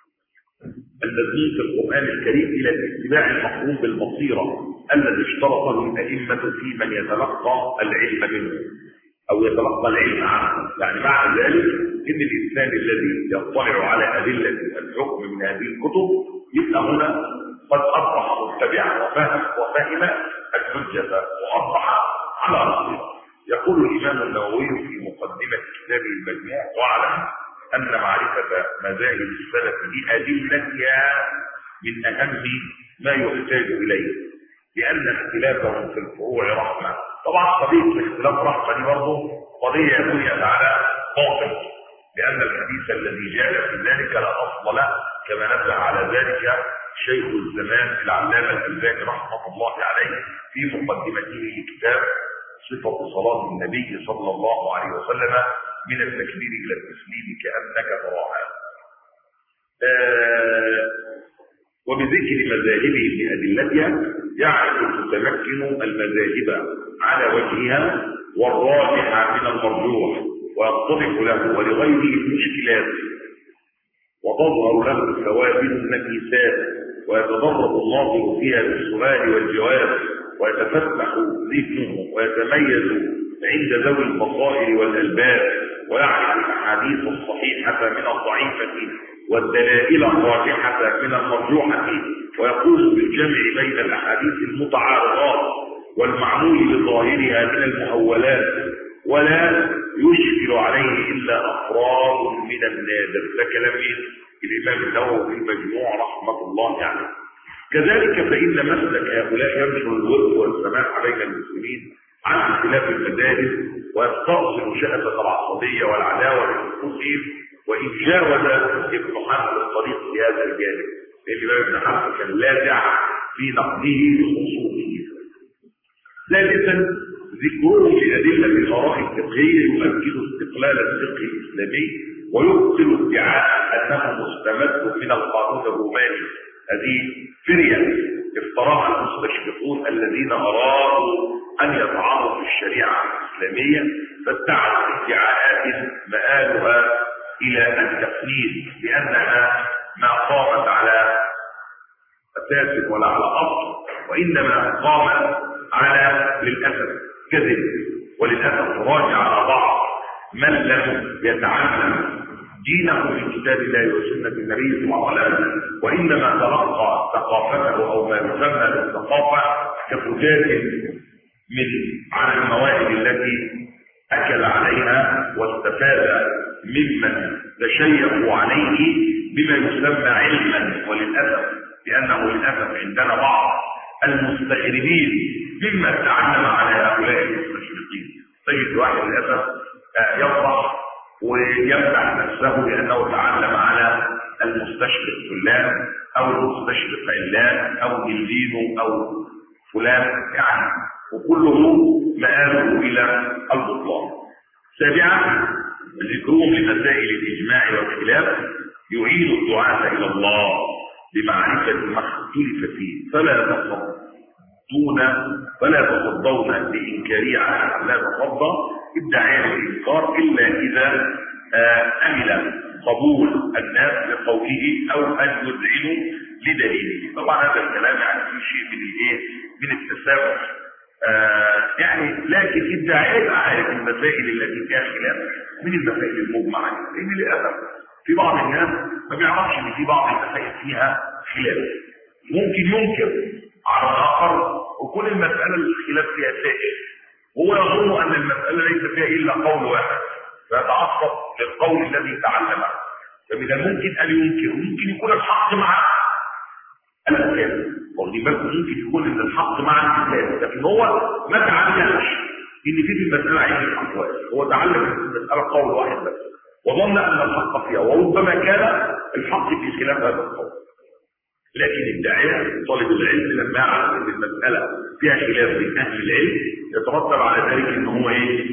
المذموم في القرآن الكريم إلى الاتباع المقرون بالبصيرة الذي اشترطه الأئمة في من يتلقى العلم منه أو يتلقى العلم عنه يعني معنى ذلك إن الإنسان الذي يطلع على أدلة الحكم من هذه الكتب يبقى هنا قد أصبح متبعا وفهم وفهم الحجة وأصبح على بصيرة يقول الإمام النووي في مقدمة كتابه المجموع واعلم أن معرفة مذاهب السلف بأدلتها من أهم ما يحتاج إليه لأن اختلافهم في الفروع رحمة طبعا قضية الاختلاف رحمة دي برضه قضية يقول تعالى باطل لأن الحديث الذي جاء في ذلك لا أصل له كما نبه على ذلك شيخ الزمان العلامة الألباني رحمة الله عليه في مقدمته لكتاب صفة صلاة النبي صلى الله عليه وسلم من التكبير إلى التسليم كأنك تراها آه وبذكر مذاهبه بأدلتها يعرف المتمكن المذاهب على وجهها والراجح من المرجوح ويتضح له ولغيره المشكلات وتظهر له الثوابت النفيسات ويتدرب الناظر فيها بالسؤال والجواب ويتفتح ذهنه ويتميز عند ذوي البصائر والألباب ويعرف الأحاديث الصحيحة من الضعيفة والدلائل الراجحة من المرجوحة ويقول بالجمع بين الأحاديث المتعارضات والمعمول بظاهرها من المؤولات ولا يشكل عليه إلا أفراد من النادر ده كلام الإمام النووي في المجموع رحمة الله عليه كذلك فإن مسلك هؤلاء ينشر الود والسماح بين المسلمين عن اختلاف المدارس ويستأصل شهبة العصبية والعداوة لأنفسهم وإن جاوز ابن حزم الطريق في هذا الجانب لأن ابن حزم كان لاذع في نقده لخصوصه ثالثا ذكرهم لأدلة الآراء الفقهية يؤكد استقلال الفقه الإسلامي ويبطل ادعاء أنه مستمد من القانون الروماني هذه فرية افتراها المستشرقون الذين أرادوا أن يطعنوا في الشريعة الإسلامية فادعوا ادعاءات مآلها إلى التقليد لأنها ما قامت على أساس ولا على أصل وإنما قامت على للأسف كذب وللأسف راجع على بعض من لم يتعلم دينه في كتاب الله وسنة النبي صلى الله عليه وسلم وإنما تلقى ثقافته أو ما يسمى بالثقافة كفتات من عن الموائد التي أكل عليها واستفاد ممن تشيقوا عليه بما يسمى علما وللأسف لأنه للأسف عندنا بعض المستغربين مما تعلم على هؤلاء المستشرقين تجد واحد للأسف يفرح ويمدح نفسه بأنه تعلم على المستشرق فلان أو المستشرق علان أو جلدينه أو فلان يعني وكله مآله إلى البطلان سابعا ذكرهم لمسائل الإجماع والخلاف يعيد الدعاة إلى الله بمعرفة ما اختلف فيه فلا تصدون فلا تصدون لإنكارية على لا تصدى ادعاء الإنكار إلا إذا أمل قبول الناس لقوله أو أن يذعنوا لدليله طبعا هذا الكلام يعني في شيء من الايه من التسامح آه يعني لكن ادعاء عارف المسائل التي فيها خلاف من المسائل المجمع عليها لان للاسف في بعض الناس ما بيعرفش ان في بعض المسائل فيها خلاف ممكن ينكر على الاخر وكل المساله الخلاف فيها سائل هو يظن ان المساله ليس فيها الا قول واحد فيتعصب للقول الذي تعلمه فمن الممكن ان ينكر ممكن يكون الحق معه الكتاب واخدين بالكم ممكن يكون ان الحق مع الكتاب لكن هو ما تعلمش ان في في المساله عده اقوال هو تعلم ان المساله قول واحد بس وظن ان الحق فيها وربما كان الحق في خلاف هذا القول لكن الداعيه طالب العلم لما يعرف ان المساله فيها خلاف بين اهل العلم يترتب على ذلك ان هو ايه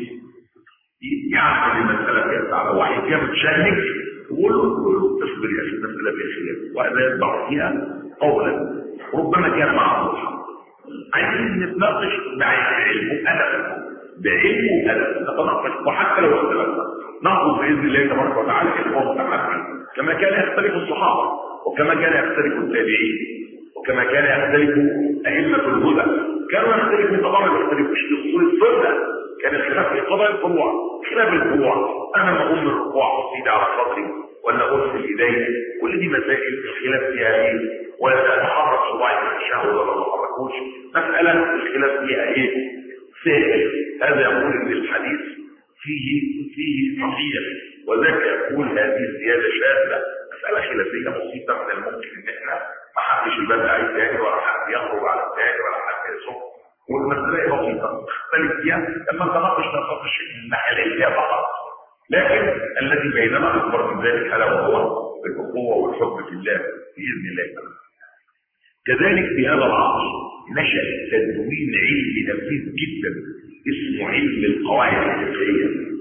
يعرف ان المساله فيها تعالى واحد فيها متشنج يقول له اصبر يا اخي المساله فيها خلاف وهذا يتبع فيها قولا ربما كان معه الحق عايزين نتناقش بعلم وادب بعلم وادب نتناقش وحتى لو اختلفنا ننظر باذن الله تبارك وتعالى القوم تحدي كما كان يختلف الصحابه وكما كان يختلف التابعين وكما كان يختلف ائمه الهدى كانوا يختلف من طبعا يختلف في اصول السنه كان الخلاف في قضايا الفروع خلاف الفروع انا ما اقوم الركوع اصيد على صدري ولا ارسل ايدي كل دي مسائل الخلاف فيها ايه ولا تتحرك صباعي في الشهوه ولا ما تحركوش مساله الخلاف فيها ايه سائل هذا يقول ان الحديث فيه فيه صحيح وذاك يقول هذه الزياده شاذه مساله خلافيه بسيطه من الممكن ان احنا ما حدش يبدع عليه تاني ولا حد يخرج على الثاني ولا حد يصب والمساله بسيطه تختلف فيها لما تناقش نناقش الناحيه العلميه فقط لكن الذي بيننا اكبر من ذلك الا وهو الاخوه والحب في الله باذن الله تعالى كذلك في هذا العصر نشأ تدوين علم نفيس جدا اسمه علم القواعد الفقهية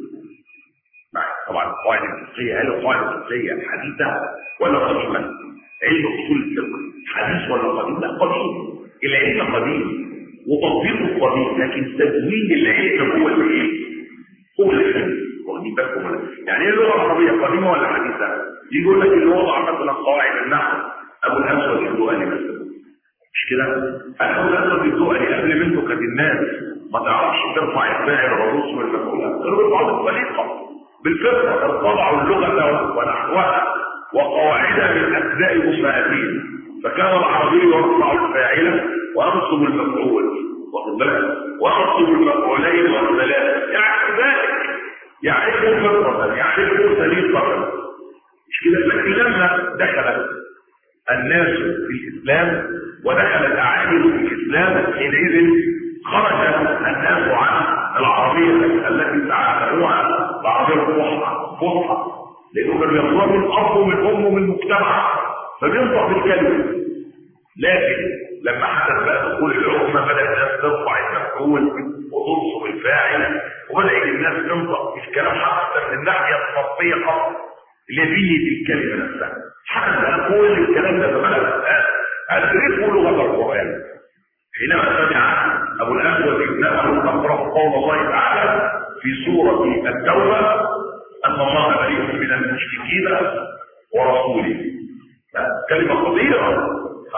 طبعا القواعد الفقهية هل القواعد الفقهية حديثة ولا قديمة؟ علم اصول الفقه حديث ولا قديم؟ لا قديم العلم قديم وتطبيقه قديم لكن تدوين العلم هو الايه؟ هو الحديث واخدين بالكم ولا يعني ايه اللغه العربيه قديمه ولا حديثه؟ يجي يقول لك اللي وضع مثلا قواعد النحو ابو الاسود الدؤلي مثلا مش كده انا الاسود الدؤلي قبل منه كانت الناس ما تعرفش ترفع الفاعل والرؤوس والمفعولات غير بالبعض الطريقه بالفطره ارتضعوا اللغه ونحوها وقواعدها من اجزاء امهاتهم فكان العربي يرفع الفاعل وينصب المفعول واخد بالك وينصب المفعولين والثلاثه يعني ذلك يعرفوا فطره يعرفوا سليقه مش كده لكن لما دخلت الناس في الإسلام ودخل الاعاجم في الاسلام حينئذ خرج الناس عن العربيه التي تعلموها بعربيه فصحى فصحى لانه كانوا ياخذوها من الاب ومن الام ومن المجتمع فبينطق بالكلمه لكن لما حدث بقى دخول العقمه بدا الناس ترفع المفعول وتنصب الفاعل وبدا الناس تنطق الكلام حتى من الناحيه الصرفيه فقط لبيه الكلمه نفسها حتى اقول الكلام ده فبدا ادركوا لغه القران حينما سمع ابو الاسود ابنه تقرا قول الله تعالى في سوره التوبه ان الله بريء من المشركين ورسوله كلمه خطيره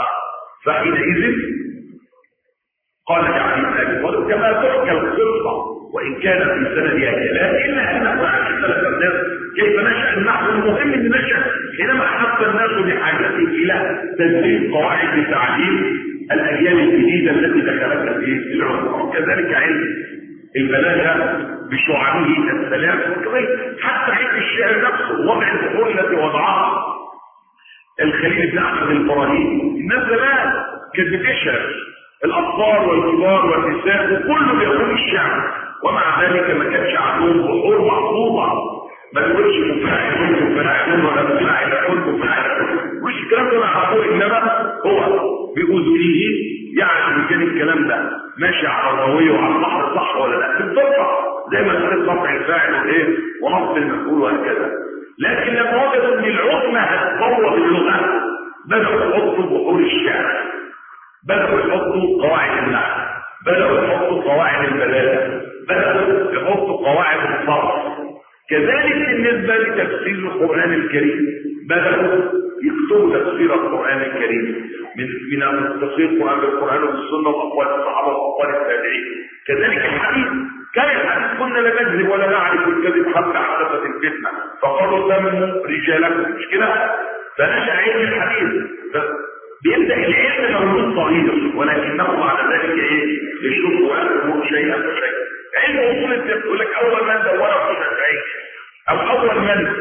فحينئذ قال جعفر بن ابي طالب كما تحكى القصه وان كان في سندها كلام الا انه عن سلف الناس كيف نشا النحو المهم ان نشا حينما احس الناس بحاجته الى تدريب قواعد تعليم الاجيال الجديده التي دخلتها في العلوم وكذلك علم البلاغه بشعبه السلام حتى علم الشعر نفسه وضع البحور التي وضعها الخليل بن احمد الفراهيدي الناس زمان كانت بتشعر الاطفال والكبار والنساء وكله بيقول الشعر ومع ذلك ما كانش عندهم بحور محفوظه ما تقولش مفاعل مفاعل ولا مفاعل مفاعل مش الكلام ده معقول انما هو باذنه يعني كان الكلام ده ماشي على الرويه وعلى البحر صح ولا لا في الضبط زي ما قلت رفع الفاعل وايه ونصب المفعول وهكذا لكن لما وجدوا ان العظمى هتطور اللغه بداوا يحطوا بحور الشعر بداوا يحطوا قواعد النحو بداوا يحطوا قواعد البلاغه بداوا يحطوا قواعد الصرف كذلك بالنسبه لتفسير القران الكريم بداوا يكتبوا تفسير القران الكريم من من تفسير القران بالقران والسنه واقوال الصحابه واقوال التابعين كذلك الحديث كان الحديث كنا لا نكذب ولا نعرف الكذب حتى حدثت الفتنه فقالوا سموا رجالكم مش كده فنشا علم الحديث بيبدا العلم مولود صغير ولكنه بعد ذلك ايه يشوف ويفهم شيئا فشيئا علم اصول الفقه يقول لك اول من دوره في الشافعي او اول من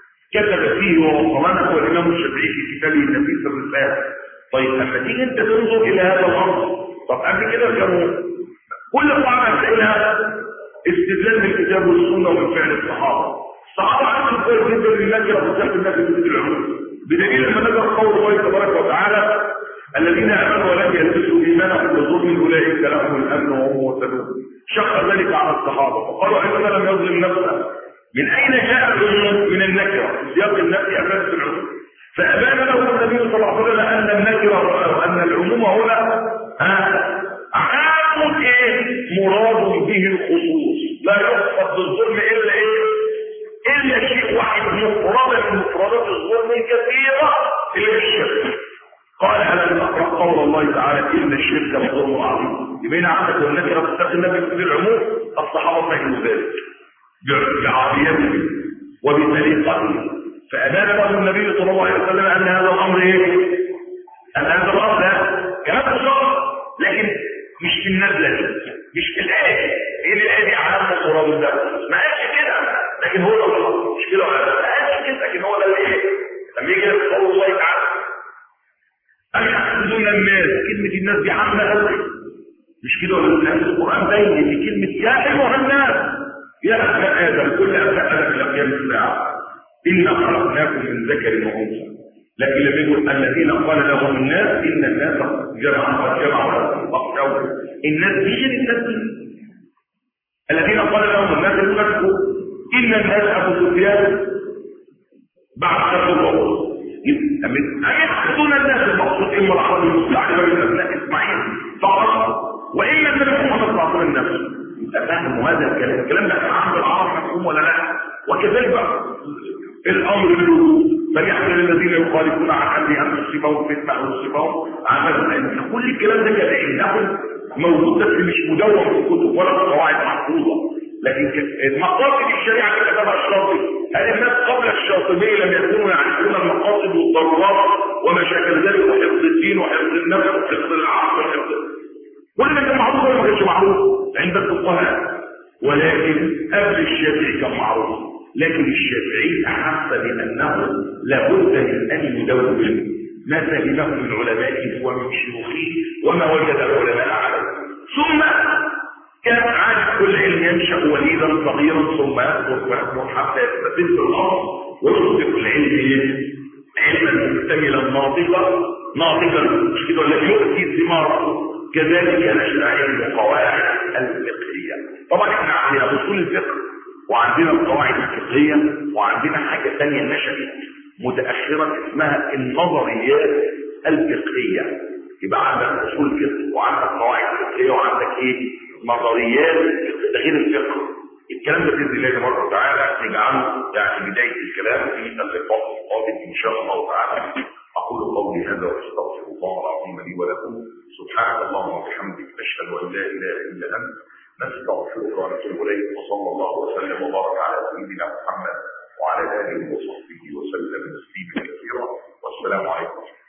كتب فيه ووصلنا هو الامام الشافعي في كتابه النفيس الرساله طيب اما تيجي انت تنظر الى هذا الامر طب قبل كده كانوا كل قاعده هتلاقيها استدلال بالكتاب والسنه ومن فعل الصحابه الصحابه عندهم كويس جدا لله كده في الناس في العلوم بدليل لما نزل قول الله تبارك وتعالى الذين امنوا ولم يلبسوا ايمانهم بظلم اولئك لهم الامن وهم مهتدون شق ذلك على الصحابه فقالوا اننا لم يظلم نفسه من اين جاء العلوم من النكره سياق النفي اساس العلوم فابان له النبي صلى الله عليه وسلم ان النكره ان العموم هنا عام ايه مراد به الخصوص لا يقصد بالظلم الا ايه الا شيء واحد مفرد من مفردات الظلم الكثيره اللي الشرك قال الم نقرا قول الله تعالى ان الشرك لظلم عظيم يبين عندك والنكره تستخدم في العموم الصحابه فهموا ذلك بعافيته وبسليقته فأبان له النبي صلى الله عليه وسلم أن هذا الأمر إيه؟ أن هذا الأمر ده كلام الشرع لكن مش في النزلة دي مش في الآية إيه الآية دي عام مراد ده ما قالش كده لكن هو ده مش كده ولا ما قالش كده لكن هو ده اللي إيه؟ لما يجي قول الله تعالى أم يحسدون الناس كلمة الناس دي عامة قوي مش كده ولا لا القرآن باين إن كلمة يا أيها الناس يا أبناء آدم كل أبناء آدم إلى قيام الساعة إنا خلقناكم من ذكر وأنثى لكن لم يقول الذين قال لهم الناس إن الناس جمعوا قد جمعوا واخشوا الناس دي الناس الذين قال لهم الناس المسكوا إن الناس أبو سفيان بعد خطوة أن يحسدون الناس المقصود إما العرب المستعجبة من أبناء إسماعيل فقط وإما من محمد صلى الله عليه وسلم فهموا هذا الكلام الكلام ده عند العرب مفهوم ولا لا وكذلك بقى الامر بالوجود فليحذر الذين يخالفون عن امره ان تصيبهم فتنه او تصيبهم عذاب كل الكلام ده كان عندهم موجود بس مش مدون في الكتب ولا في قواعد محفوظه لكن مقاصد الشريعه اللي كتبها الشاطبي هل الناس قبل الشاطبي لم يكونوا يعرفون المقاصد والضرورات وما شاكل ذلك وحفظ الدين وحفظ النفس وحفظ العقل وحفظ كل ده كان معروف ولا ما كانش معروف عند الفقهاء ولكن قبل الشافعي كان معروف لكن الشافعي احس بانه لابد من ان يدون ما فهمه من علمائه ومن شيوخه وما وجد العلماء عليه ثم كان عادة كل علم ينشأ وليدا صغيرا ثم يكبر حتى يستفيد الأرض ويصبح العلم علما مكتملا ناطقا ناطقا مش كده الذي يؤتي ثماره كذلك نشأ علم القواعد الفقهية طبعا احنا عندنا اصول الفقه وعندنا القواعد الفقهية وعندنا حاجة ثانية نشأت متأخرا اسمها النظريات الفقهية يبقى عندك اصول فقه وعندك قواعد فقهية وعندك ايه نظريات ده غير الفقه الكلام ده باذن الله تبارك وتعالى نجعله يعني بدايه الكلام في اللقاء القادم ان شاء الله تعالى اقول قولي هذا واستغفر الله العظيم لي ولكم سبحانك اللهم وبحمدك اشهد ان لا اله الا انت نستغفرك ونتوب اليك وصلى الله وسلم وبارك على سيدنا محمد وعلى اله وصحبه وسلم تسليما كثيرا والسلام عليكم